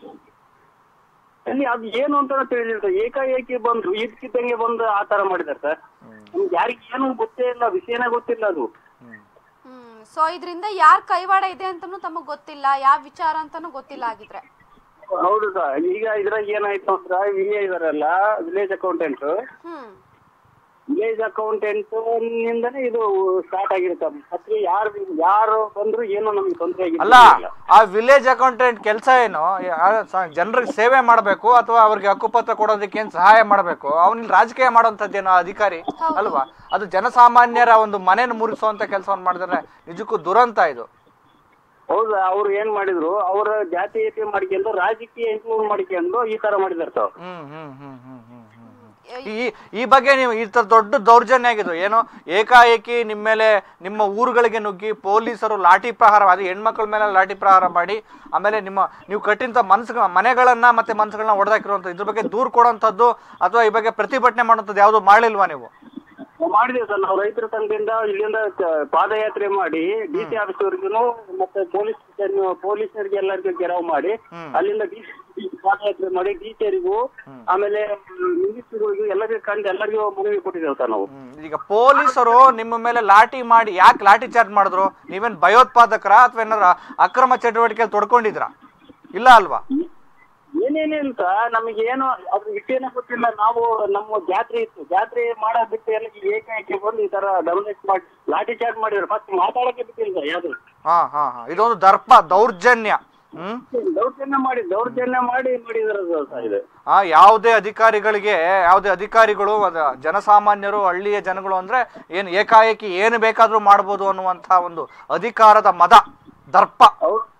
ಅಲ್ಲಿ ಅದು ಏನು ಅಂತ ತಿಳಿದಿಲ್ಲ ಸರ್ ಏಕಾಏಕಿ ಬಂದು ಇದಕ್ಕಿದ್ದಂಗೆ ಬಂದು ಆ ತರ ಮಾಡಿದ್ದಾರೆ ಸರ್ ನಮ್ಗೆ ಯಾರಿಗೆ ಏನು ಗೊತ್ತೇ ಇಲ್ಲ ವಿಷಯನೇ ಗೊತ್ತಿಲ್ಲ ಅದು ಹ್ಮ್ ಸೊ ಇದರಿಂದ ಯಾರ್ ಕೈವಾಡ ಇದೆ ಅಂತಾನು ತಮಗ್ ಗೊತ್ತಿಲ್ಲ ಯಾವ ವಿಚಾರ ಅಂತಾನು ಗೊತ್ತಿಲ್ಲ ಆಗಿದ್ರೆ ಹೌದು ಸರ್ ಈಗ ಇದ್ರಾಗ ಏನಾಯ್ತು ಅಂದ್ರೆ ವಿಲೆ ಇದಾರಲ್ಲ ವಿಲೇಜ್ ಅಕೌಂಟೆಂಟ್ ಹ್ಮ್ ವಿಲೇಜ್ ಅಕೌಂಟೆಂಟ್ ನಿಂದನೇ ಇದು ಸ್ಟಾರ್ಟ್ ಆಗಿರುತ್ತೆ ಮತ್ತೆ ಯಾರು ಯಾರು ಬಂದ್ರು ಏನು ನಮ್ಗೆ ತೊಂದರೆ ಅಲ್ಲ ಆಗಿಲ್ಲ ಆ ವಿಲೇಜ್ ಅಕೌಂಟೆಂಟ್ ಕೆಲಸ ಏನು ಜನರಿಗೆ ಸೇವೆ ಮಾಡಬೇಕು ಅಥವಾ ಅವ್ರಿಗೆ ಹಕ್ಕುಪತ್ರ ಕೊಡೋದಕ್ಕೆ ಏನ್ ಸಹಾಯ ಮಾಡಬೇಕು ಅವನಿಗೆ ರಾಜಕೀಯ ಮಾಡುವಂಥದ್ದೇನೋ ಅಧಿಕಾರಿ ಅಲ್ವಾ ಅದು ಜನಸಾಮಾನ್ಯರ ಒಂದು ಮನೆಯನ್ನು ಮುರಿಸುವಂತ ಕೆಲಸವನ್ನು ಮಾಡಿದ್ರೆ ನಿಜಕ್ಕೂ ದುರಂತ ಇದು ಹೌದಾ ಅವ್ರು ಏನ್ ಮಾಡಿದ್ರು ಅವರ ಜಾತೀಯತೆ ಮಾಡ್ಕೊಂಡು ರಾಜಕೀಯ ಇನ್ಕ್ಲೂಡ್ ಮಾಡ್ಕೊಂಡು ಈ ತರ ಮಾಡಿದಾರೆ ಸರ್ ಹ್ಮ್ ಹ್ಮ್ ಹ್ಮ್ ಹ್ಮ್ ಹ್ಮ್ ಹ್ಮ್ ಹ್ಮ್. ಈ ಈ ಬಗ್ಗೆ ನೀವು ಈ ತರ ದೊಡ್ಡ ದೌರ್ಜನ್ಯ ಆಗಿದ್ದು ಏನು ಏಕಾಏಕಿ ನಿಮ್ಮ ಮೇಲೆ ನಿಮ್ಮ ಊರುಗಳಿಗೆ ನುಗ್ಗಿ ಪೊಲೀಸರು ಲಾಠಿ ಪ್ರಹಾರ ಅದು ಹೆಣ್ಮಕ್ಳ ಮೇಲೆ ಲಾಠಿ ಪ್ರಹಾರ ಮಾಡಿ ಆಮೇಲೆ ನಿಮ್ಮ ನೀವು ಕಟ್ಟಿಂತ ಮನ್ಸು ಮನೆಗಳನ್ನ ಮತ್ತೆ ಮನ್ಸುಗಳನ್ನ ಹೊಡೆದಾಕಿರುವಂಥ ಇದ್ರ ಬಗ್ಗೆ ದೂರು ಕೊಡುವಂಥದ್ದು ಅಥವಾ ಈ ಬಗ್ಗೆ ಪ್ರತಿಭಟನೆ ಮಾಡುವಂಥದ್ದು ಯಾವುದು ಮಾಡಲಿಲ್ವಾ ನೀವು ಮಾಡಿದೀವಿ ಸರ್ ನಾವು ರೈತರ ಸಂಘದಿಂದ ಇಲ್ಲಿಂದ ಕ- ಪಾದಯಾತ್ರೆ ಮಾಡಿ ಡಿ ಸಿ ಆಫೀಸ್ವರೆಗೂ ಮತ್ತೆ ಪೊಲೀಸ್ ಪೊಲೀಸರಿಗೆ ಎಲ್ಲರಿಗೂ ಗೆರವ್ ಮಾಡಿ ಅಲ್ಲಿಂದ ಡಿ ಪಾದಯಾತ್ರೆ ಮಾಡಿ ಡಿ ಸಿಯರಿಗೂ ಆಮೇಲೆ ಮಿನಿಸ್ಟ್ರಿಗಳಿಗೂ ಎಲ್ಲರಿಗೂ ಕಂಡು ಎಲ್ಲರಿಗೂ ಮನವಿ ಕೊಟ್ಟಿದ್ದೇವೆ ಸರ್ ನಾವು ಹ್ಮ್. ಈಗ ಪೊಲೀಸರು ನಿಮ್ಮ ಮೇಲೆ ಲಾಠಿ ಮಾಡಿ ಯಾಕೆ ಲಾಠಿ ಚಾರ್ಜ್ ಮಾಡಿದ್ರು ನೀವೇನ್ ಭಯೋತ್ಪಾದಕರ ಅಥವಾ ಏನಾರ ಅಕ್ರಮ ಚಟುವಟಿಕೆಯಲ್ಲಿ ತೊಡ್ಕೊಂಡಿದ್ರಾ ಇಲ್ಲ ಅಲ್ವಾ ಏನೇನಿಲ್ಲ ಸರ್ ನಮಗೆ ಏನು ಅದ್ರ ವಿಷಯನೇ ಗೊತ್ತಿಲ್ಲ ನಾವು ನಮ್ಮ ಜಾತ್ರೆ ಇತ್ತು ಜಾತ್ರೆ ಮಾಡೋದ್ ಬಿಟ್ಟು ಎಲ್ಲ ಏಕಾಏಕಿ ಬಂದು ಈ ತರ ಡೊಮಿನೇಟ್ ಮಾಡಿ ಲಾಠಿ ಚಾರ್ಜ್ ಮಾಡಿದ್ರು ಫಸ್ಟ್ ಮಾತಾಡಕ್ಕೆ ಬಿಟ್ಟಿಲ್ಲ ಸರ್ ಯಾವ್ದು ಹಾ ಹಾ ಹಾ ಇದೊಂದು ದರ್ಪ ದೌರ್ಜನ್ಯ ಹ್ಮ್ ದೌರ್ಜನ್ಯ ಮಾಡಿ ದೌರ್ಜನ್ಯ ಮಾಡಿ ಮಾಡಿದ್ರು ಸರ್ ಇದು ಆ ಯಾವುದೇ ಅಧಿಕಾರಿಗಳಿಗೆ ಯಾವುದೇ ಅಧಿಕಾರಿಗಳು ಅದ ಜನಸಾಮಾನ್ಯರು ಹಳ್ಳಿಯ ಜನಗಳು ಅಂದ್ರೆ ಏನು ಏಕಾಏಕಿ ಏನು ಬೇಕಾದ್ರೂ ಮಾಡ್ಬೋದು ಅನ್ನುವಂಥ ಒಂದು ಅಧಿಕಾರದ ಮದ ದರ್ಪ ಹೌದು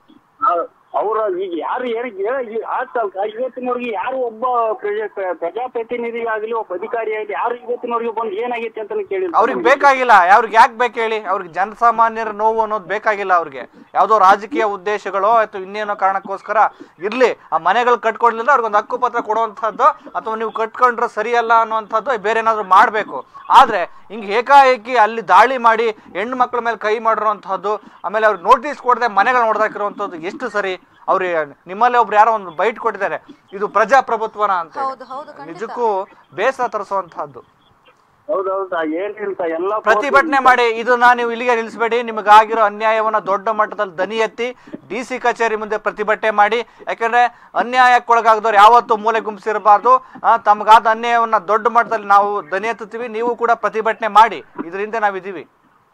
ಅವ್ರ ಈಗ ಯಾರು ಏನಿಗೆ ಆ ತನಕ ಇವತ್ತಿನವರೆಗೆ ಯಾರು ಒಬ್ಬ ಪ್ರಜಾ ಪ್ರಜಾಪ್ರತಿನಿಧಿ ಆಗಲಿ ಒಬ್ಬ ಅಧಿಕಾರಿ ಆಗಲಿ ಯಾರು ಇವತ್ತಿನವರೆಗೆ ಬಂದು ಏನಾಗೈತೆ ಅಂತ ಕೇಳಿಲ್ಲ ಅವ್ರಿಗೆ ಬೇಕಾಗಿಲ್ಲ ಅವ್ರಿಗೆ ಯಾಕೆ ಬೇಕು ಹೇಳಿ ಅವ್ರಿಗೆ ಜನಸಾಮಾನ್ಯರ ನೋವು ಅನ್ನೋದು ಬೇಕಾಗಿಲ್ಲ ಅವ್ರಿಗೆ ಯಾವುದೋ ರಾಜಕೀಯ ಉದ್ದೇಶಗಳು ಅಥವಾ ಇನ್ನೇನೋ ಕಾರಣಕ್ಕೋಸ್ಕರ ಇರ್ಲಿ ಆ ಮನೆಗಳು ಕಟ್ಕೊಡ್ಲಿಲ್ಲ ಅವ್ರಿಗೊಂದು ಹಕ್ಕುಪತ್ರ ಕೊಡುವಂಥದ್ದು ಅಥವಾ ನೀವು ಕಟ್ಕೊಂಡ್ರೆ ಸರಿಯಲ್ಲ ಅನ್ನುವಂಥದ್ದು ಬೇರೆ ಏನಾದ್ರು ಮಾಡಬೇಕು ಆದ್ರೆ ಹಿಂಗೆ ಏಕಾಏಕಿ ಅಲ್ಲಿ ದಾಳಿ ಮಾಡಿ ಹೆಣ್ಣು ಮಕ್ಕಳ ಮೇಲೆ ಕೈ ಮಾಡಿರುವಂಥದ್ದು ಆಮೇಲೆ ಅವ್ರಿಗೆ ನೋಟಿಸ್ ಕೊಡದೆ ಮನೆಗಳು ನೋಡ್ದಾಕಿರುವಂಥದ್ದು ಎಷ್ಟು ಸರಿ ಅವ್ರಿಗೆ ನಿಮ್ಮಲ್ಲೇ ಒಬ್ರು ಯಾರೋ ಒಂದು ಬೈಟ್ ಕೊಟ್ಟಿದ್ದಾರೆ ಇದು ಪ್ರಜಾಪ್ರಭುತ್ವನ ಅಂತ ಹೇಳಿ. ಹೌದು ಹೌದು ಖಂಡಿತ ನಿಜಕ್ಕೂ ಬೇಸರ ತರಿಸುವಂತಹದ್ದು ಹೌದೌದು ಏನಿಲ್ಲ ಎಲ್ಲ ಪ್ರತಿಭಟನೆ ಮಾಡಿ ಇದನ್ನ ನೀವು ಇಲ್ಲಿಗೆ ನಿಲ್ಲಿಸಬೇಡಿ ನಿಮಗಾಗಿರೋ ಅನ್ಯಾಯವನ್ನ ದೊಡ್ಡ ಮಟ್ಟದಲ್ಲಿ ದನಿ ಎತ್ತಿ ಡಿ ಸಿ ಕಚೇರಿ ಮುಂದೆ ಪ್ರತಿಭಟನೆ ಮಾಡಿ ಯಾಕಂದ್ರೆ ಅನ್ಯಾಯಕ್ಕೊಳಗಾಗದವ್ರು ಯಾವತ್ತೂ ಮೂಲೆ ಗುಂಪಿಸಿರಬಾರ್ದು ತಮಗಾದ ಅನ್ಯಾಯವನ್ನ ದೊಡ್ಡ ಮಟ್ಟದಲ್ಲಿ ನಾವು ದನಿ ಎತ್ತುತ್ತೀವಿ ನೀವು ಕೂಡ ಪ್ರತಿಭಟನೆ ಮಾಡಿ ಇದರಿಂದ ನಾವಿದ್ದೀವಿ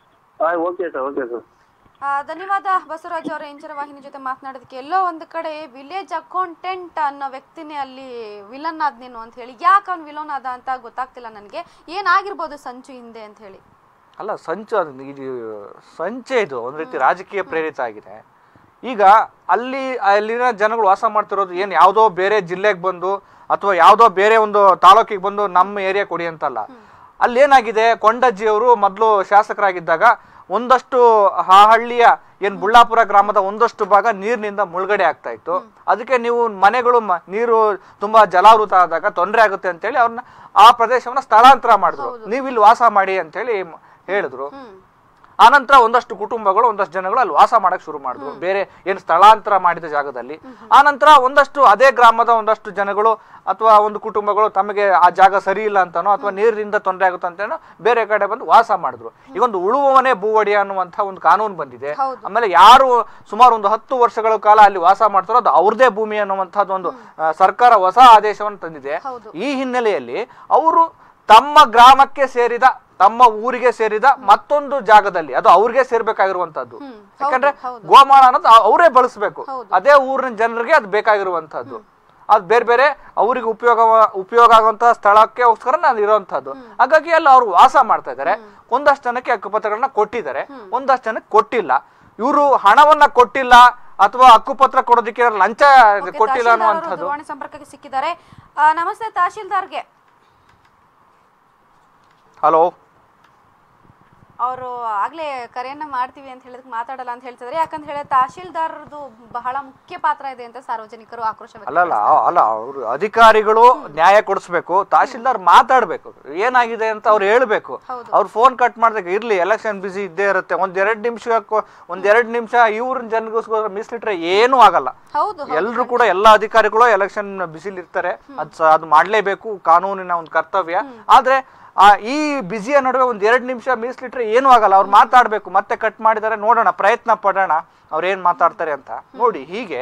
ಓಕೆ ಸರ್ ಓಕೆ ಸರ್ ಆ, ಧನ್ಯವಾದ ಬಸವರಾಜ್ ಅವರ ಇಂಚರ ವಾಹಿನಿ ಜೊತೆ ಮಾತನಾಡೋದಕ್ಕೆ ಎಲ್ಲೋ ಒಂದು ಕಡೆ ವಿಲೇಜ್ ಅಕೌಂಟೆಂಟ್ ಅನ್ನೋ ವ್ಯಕ್ತಿನೇ ಅಲ್ಲಿ ವಿಲನ್ ಆದ್ನೇನು ಅಂತ ಹೇಳಿ ಯಾಕೆ ಅವ್ನು ವಿಲನ್ ಆದ ಅಂತ ಗೊತ್ತಾಗ್ತಿಲ್ಲ ನನಗೆ ಏನಾಗಿರ್ಬೋದು ಸಂಚು ಹಿಂದೆ ಅಂತ ಹೇಳಿ ಅಲ್ಲ ಸಂಚು ಅದು ಇದು ಸಂಚೆ ಇದು ಒಂದು ರೀತಿ ರಾಜಕೀಯ ಪ್ರೇರಿತ ಆಗಿದೆ ಈಗ ಅಲ್ಲಿ ಅಲ್ಲಿನ ಜನಗಳು ವಾಸ ಮಾಡ್ತಿರೋದು ಏನು ಯಾವುದೋ ಬೇರೆ ಜಿಲ್ಲೆಗೆ ಬಂದು ಅಥವಾ ಯಾವುದೋ ಬೇರೆ ಒಂದು ತಾಲೂಕಿಗೆ ಬಂದು ನಮ್ಮ ಏರಿಯಾ ಕೊಡಿ ಅಂತಲ್ಲ ಅಲ್ಲಿ ಏನಾಗಿದೆ ಕೊಂಡಜ್ಜಿಯವರು ಮೊದಲು ಶಾಸಕರಾಗಿದ್ದಾಗ ಒಂದಷ್ಟು ಆ ಹಳ್ಳಿಯ ಏನ್ ಬುಳ್ಳಾಪುರ ಗ್ರಾಮದ ಒಂದಷ್ಟು ಭಾಗ ನೀರಿನಿಂದ ಮುಳುಗಡೆ ಆಗ್ತಾ ಇತ್ತು ಅದಕ್ಕೆ ನೀವು ಮನೆಗಳು ಮ- ನೀರು ತುಂಬಾ ಜಲಾವೃತ ಆದಾಗ ತೊಂದರೆ ಆಗುತ್ತೆ ಅಂತೇಳಿ ಅವ್ರನ್ನ ಆ ಪ್ರದೇಶವನ್ನ ಸ್ಥಳಾಂತರ ಮಾಡಿದ್ರು ನೀವು ಇಲ್ಲಿ ವಾಸ ಮಾಡಿ ಅಂತೇಳಿ ಮ- ಹೇಳಿದ್ರು ಆನಂತರ ಒಂದಷ್ಟು ಕುಟುಂಬಗಳು ಒಂದಷ್ಟು ಜನಗಳು ಅಲ್ಲಿ ವಾಸ ಮಾಡಕ್ ಶುರು ಮಾಡಿದ್ರು ಬೇರೆ ಏನು ಸ್ಥಳಾಂತರ ಮಾಡಿದ ಜಾಗದಲ್ಲಿ ಆನಂತರ ಒಂದಷ್ಟು ಅದೇ ಗ್ರಾಮದ ಒಂದಷ್ಟು ಜನಗಳು ಅಥವಾ ಒಂದು ಕುಟುಂಬಗಳು ತಮಗೆ ಆ ಜಾಗ ಸರಿ ಇಲ್ಲ ಅಂತಾನೋ ಅಥವಾ ನೀರಿನಿಂದ ತೊಂದರೆ ಆಗುತ್ತೆ ಅಂತೇನೋ ಬೇರೆ ಕಡೆ ಬಂದು ವಾಸ ಮಾಡಿದ್ರು ಈಗ ಒಂದು ಉಳುವವನೇ ಭೂವಡಿ ಅನ್ನುವಂಥ ಒಂದು ಕಾನೂನು ಬಂದಿದೆ ಆಮೇಲೆ ಯಾರು ಸುಮಾರು ಒಂದು ಹತ್ತು ವರ್ಷಗಳ ಕಾಲ ಅಲ್ಲಿ ವಾಸ ಮಾಡ್ತಾರೋ ಅದು ಅವ್ರದೇ ಭೂಮಿ ಅನ್ನುವಂಥದ್ದು ಒಂದು ಆ, ಸರ್ಕಾರ ಹೊಸ ಆದೇಶವನ್ನು ತಂದಿದೆ ಈ ಹಿನ್ನೆಲೆಯಲ್ಲಿ ಅವರು ತಮ್ಮ ಗ್ರಾಮಕ್ಕೆ ಸೇರಿದ ತಮ್ಮ ಊರಿಗೆ ಸೇರಿದ ಮತ್ತೊಂದು ಜಾಗದಲ್ಲಿ ಅದು ಅವ್ರಿಗೆ ಸೇರ್ಬೇಕಾಗಿರುವಂತದ್ದು ಯಾಕಂದ್ರೆ ಗೋಮಾಳ ಅನ್ನೋದು ಅವ್- ಅವರೇ ಬಳಸಬೇಕು ಅದೇ ಊರಿನ ಜನರಿಗೆ ಅದು ಬೇಕಾಗಿರುವಂತದ್ದು ಅದು ಬೇರೆ ಬೇರೆ ಅವ್ರಿಗೆ ಉಪಯೋಗ ಉಪಯೋಗ ಆಗುವಂತಹ ಸ್ಥಳಕ್ಕೆಗೋಸ್ಕರ ನಾನು ಇರುವಂತದ್ದು ಹಾಗಾಗಿ ಅಲ್ಲಿ ಅವ್ರು ವಾಸ ಮಾಡ್ತಾ ಇದ್ದಾರೆ ಒಂದಷ್ಟು ಜನಕ್ಕೆ ಹಕ್ಕುಪತ್ರಗಳನ್ನ ಕೊಟ್ಟಿದ್ದಾರೆ ಒಂದಷ್ಟು ಜನಕ್ಕೆ ಕೊಟ್ಟಿಲ್ಲ ಇವರು ಹಣವನ್ನ ಕೊಟ್ಟಿಲ್ಲ ಅಥವಾ ಹಕ್ಕುಪತ್ರ ಕೊಡೋದಕ್ಕೆ ಏನಾದ್ರು ಲಂಚ ಕೊಟ್ಟಿಲ್ಲ ತಹಶೀಲ್ದಾರ್ ಅವರು ಅನ್ನುವಂಥದ್ದು ದೂರವಾಣಿ ಸಂಪರ್ಕಕ್ಕೆ ಸಿಕ್ಕಿದ್ದಾರೆ ಆ, ನಮಸ್ತೆ ತಹಶೀಲ್ದಾರ್ಗೆ ಹಲೋ ಅವರು ಆಗ್ಲೇ ಕರೆಯನ್ನ ಮಾಡ್ತೀವಿ ಅಂತ ಹೇಳಿದಕ್ಕೆ ಮಾತಾಡಲ್ಲ ಅಂತ ಹೇಳ್ತಿದ್ರೆ ಯಾಕಂತ ಹೇಳಿದ್ರೆ ತಹಶೀಲ್ದಾರರದು ಬಹಳ ಮುಖ್ಯ ಪಾತ್ರ ಇದೆ ಅಂತ ಸಾರ್ವಜನಿಕರು ಆಕ್ರೋಶ ಅಲ್ಲಲ್ಲ ಅ- ಅಲ್ಲ ಅವರು ಅಧಿಕಾರಿಗಳು ನ್ಯಾಯ ಕೊಡಿಸ್ಬೇಕು ತಹಶೀಲ್ದಾರ್ ಮಾತಾಡ್ಬೇಕು ಏನಾಗಿದೆ ಅಂತ ಅವ್ರು ಹೇಳ್ಬೇಕು ಅವ್ರು ಫೋನ್ ಕಟ್ ಮಾಡ್ದಾಗ ಇರ್ಲಿ ಎಲೆಕ್ಷನ್ ಬಿಸಿ ಇದ್ದೇ ಇರುತ್ತೆ ಒಂದ್ ಎರಡ್ ನಿಮಿಷ ಒಂದ್ ಎರಡ್ ನಿಮಿಷ ಇವ್ರನ್ನ ಜನಗೋಸ್ಕರ ಮೀಸಲಿಟ್ರೆ ಏನೂ ಆಗಲ್ಲ ಹೌದು ಎಲ್ರು ಕೂಡ ಎಲ್ಲಾ ಅಧಿಕಾರಿಗಳು ಎಲೆಕ್ಷನ್ ಬಿಸಿಲಿ ಇರ್ತಾರೆ ಅದ್ ಸ- ಅದು ಮಾಡ್ಲೇಬೇಕು ಕಾನೂನಿನ ಒಂದು ಕರ್ತವ್ಯ ಆದ್ರೆ ಆ ಈ ಬಿಸಿಯ ನಡುವೆ ಒಂದ್ ಎರಡ್ ನಿಮಿಷ ಮೀಸಲಿಟ್ರೆ ಏನೂ ಆಗಲ್ಲ ಅವ್ರು ಮಾತಾಡ್ಬೇಕು ಮತ್ತೆ ಕಟ್ ಮಾಡಿದಾರೆ ನೋಡೋಣ ಪ್ರಯತ್ನ ಪಡೋಣ ಅವ್ರು ಏನ್ ಮಾತಾಡ್ತಾರೆ ಅಂತ ನೋಡಿ ಹೀಗೆ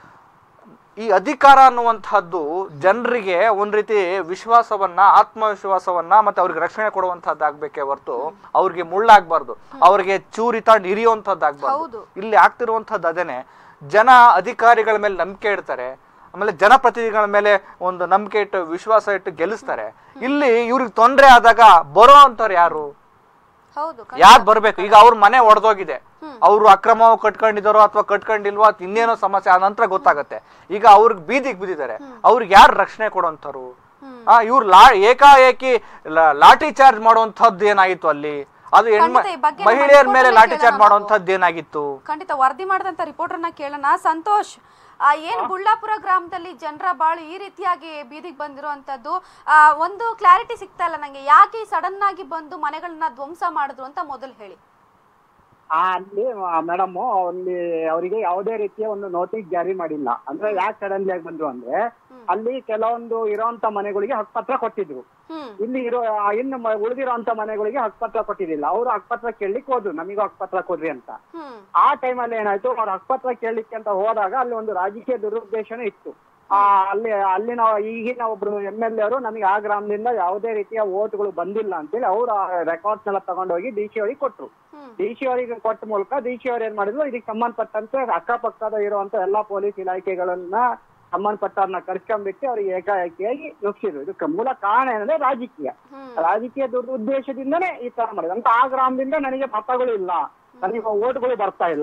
ಈ ಅಧಿಕಾರ ಅನ್ನುವಂತಹದ್ದು ಜನರಿಗೆ ಒಂದ್ ರೀತಿ ವಿಶ್ವಾಸವನ್ನ ಆತ್ಮವಿಶ್ವಾಸವನ್ನ ಮತ್ತೆ ಅವ್ರಿಗೆ ರಕ್ಷಣೆ ಕೊಡುವಂತಹದ್ದಾಗ್ಬೇಕೇ ಹೊರತು ಅವ್ರಿಗೆ ಮುಳ್ಳಾಗ್ಬಾರ್ದು ಅವ್ರಿಗೆ ಚೂರಿ ತಗೊಂಡು ಹಿರಿಯುವಂತಹದ್ದಾಗ್ಬಾರ್ದು ಇಲ್ಲಿ ಆಗ್ತಿರುವಂತಹದ್ದು ಅದೇನೆ ಜನ ಅಧಿಕಾರಿಗಳ ಮೇಲೆ ನಂಬಿಕೆ ಇಡ್ತಾರೆ ಆಮೇಲೆ ಜನಪ್ರತಿನಿಧಿಗಳ ಮೇಲೆ ಒಂದು ನಂಬಿಕೆ ಇಟ್ಟು ವಿಶ್ವಾಸ ಇಟ್ಟು ಗೆಲ್ಲಿಸ್ತಾರೆ ಇಲ್ಲಿ ಇವ್ರಿಗೆ ತೊಂದರೆ ಆದಾಗ ಬರೋ ಅಂತವ್ರು ಯಾರು ಹೌದು ಯಾರು ಬರ್ಬೇಕು ಈಗ ಅವ್ರ ಮನೆ ಒಡೆದೋಗಿದೆ ಅವ್ರು ಅಕ್ರಮ ಕಟ್ಕೊಂಡಿದಾರೋ ಅಥವಾ ಕಟ್ಕೊಂಡಿಲ್ವೋ ಅಥವಾ ಇನ್ನೇನೋ ಸಮಸ್ಯೆ ಆ ನಂತರ ಗೊತ್ತಾಗತ್ತೆ ಈಗ ಅವ್ರಿಗೆ ಬೀದಿಗೆ ಬಿದ್ದಿದ್ದಾರೆ ಅವ್ರಿಗೆ ಯಾರು ರಕ್ಷಣೆ ಕೊಡೋಂಥವ್ರು ಆ ಇವ್ರು ಲಾ ಏಕಾಏಕಿ ಲ- ಲಾಠಿ ಚಾರ್ಜ್ ಮಾಡುವಂತದ್ದು ಏನಾಗಿತ್ತು ಅಲ್ಲಿ ಅದು ಹೆಣ್ಮ ಖಂಡಿತ ಈ ಬಗ್ಗೆ ಮಹಿಳೆಯರ ನಮ್ಮ ಮೇಲೆ report ಲಾಠಿ ಅಲ್ಲೇ ಚಾರ್ಜ್ ಕೇಳೋಣ ಮಾಡುವಂತದ್ದು ಏನಾಗಿತ್ತು ಖಂಡಿತ ವರದಿ ಮಾಡಿದಂತ ರಿಪೋರ್ಟರ್ನ ಕೇಳೋಣ ಸಂತೋಷ್ ಆ ಏನು ಬುಳ್ಳಾಪುರ ಗ್ರಾಮದಲ್ಲಿ ಜನರ ಬಾಳು ಈ ರೀತಿಯಾಗಿ ಬೀದಿಗೆ ಬಂದಿರುವಂತದ್ದು ಆ ಒಂದು ಕ್ಲಾರಿಟಿ ಸಿಗ್ತಾ ಇಲ್ಲ ನಂಗೆ ಯಾಕೆ ಸಡನ್ ಆಗಿ ಬಂದು ಮನೆಗಳನ್ನ ಧ್ವಂಸ ಮಾಡಿದ್ರು ಅಂತ ಮೊದಲು ಹೇಳಿ ಆ, ಅಲ್ಲಿ ಮೇಡಮ್ ಅಲ್ಲಿ ಅವರಿಗೆ ಯಾವುದೇ ರೀತಿಯ ಒಂದು ನೋಟಿಸ್ ಜಾರಿ ಮಾಡಿಲ್ಲ ಅಂದ್ರೆ ಯಾಕೆ ಸಡನ್ಲಿ ಆಗಿ ಬಂದ್ರು ಅಂದ್ರೆ ಅಲ್ಲಿ ಕೆಲವೊಂದು ಇರೋಂತ ಮನೆಗಳಿಗೆ ಹಕ್ಕುಪತ್ರ ಕೊಟ್ಟಿದ್ರು ಇಲ್ಲಿ ಇರೋ ಆ, ಇನ್ನು ಮ- ಉಳಿದಿರೋಂತ ಮನೆಗಳಿಗೆ ಹಕ್ಕುಪತ್ರ ಕೊಟ್ಟಿದ್ದಿಲ್ಲ ಅವರು ಹಕ್ಕುಪತ್ರ ಕೇಳಲಿಕ್ಕೆ ಹೋದ್ರು ನಮಗೂ ಹಕ್ಕುಪತ್ರ ಕೊಡ್ರಿ ಅಂತ ಆ ಟೈಮಲ್ಲಿ ಏನಾಯ್ತು ಅವ್ರು ಹಕ್ಕುಪತ್ರ ಕೇಳಲಿಕ್ಕೆ ಅಂತ ಹೋದಾಗ ಅಲ್ಲಿ ಒಂದು ರಾಜಕೀಯ ದುರುದ್ದೇಶನೂ ಇತ್ತು ಆ ಅಲ್ಲಿ ಅಲ್ಲಿನ ಈಗಿನ ಒಬ್ರು ಎಮ್ ಎಲ್ ಎ ಅವರು ನಮಗೆ ಆ ಗ್ರಾಮದಿಂದ ಯಾವುದೇ ರೀತಿಯ ಓಟ್ಗಳು ಬಂದಿಲ್ಲ ಅಂತೇಳಿ ಅವ್ರು ರೆಕಾರ್ಡ್ಸ್ ಎಲ್ಲ ತಗೊಂಡೋಗಿ ಡಿ ಸಿ ಅವರಿಗೆ ಕೊಟ್ರು ಡಿ ಸಿ ಅವರಿಗೆ ಕೊಟ್ಟ ಮೂಲಕ ಡಿ ಸಿ ಅವ್ರು ಏನ್ ಮಾಡಿದ್ರು ಇದಕ್ಕೆ ಸಂಬಂಧಪಟ್ಟಂತೆ ಅಕ್ಕಪಕ್ಕದ ಇರುವಂತ ಎಲ್ಲಾ ಪೊಲೀಸ್ ಇಲಾಖೆಗಳನ್ನ ಸಂಬಂಧಪಟ್ಟವ್ರನ್ನ ಕರ್ಕೊಂಡ್ಬಿಟ್ಟು ಅವ್ರಿಗೆ ಏಕಾಏಕಿಯಾಗಿ ನುಗ್ಸಿದ್ರು ಇದಕ್ಕೆ ಮೂಲ ಕಾರಣ ಏನಂದ್ರೆ ರಾಜಕೀಯ ರಾಜಕೀಯ ದುರ್ದ ಉದ್ದೇಶದಿಂದನೇ ಈ ತರ ಮಾಡಿದ್ರು ಅಂತ ಆ ಗ್ರಾಮದಿಂದ ನನಗೆ ಮತಗಳು ಇಲ್ಲ ನನಗೆ ಓಟ್ಗಳು ಬರ್ತಾ ಇಲ್ಲ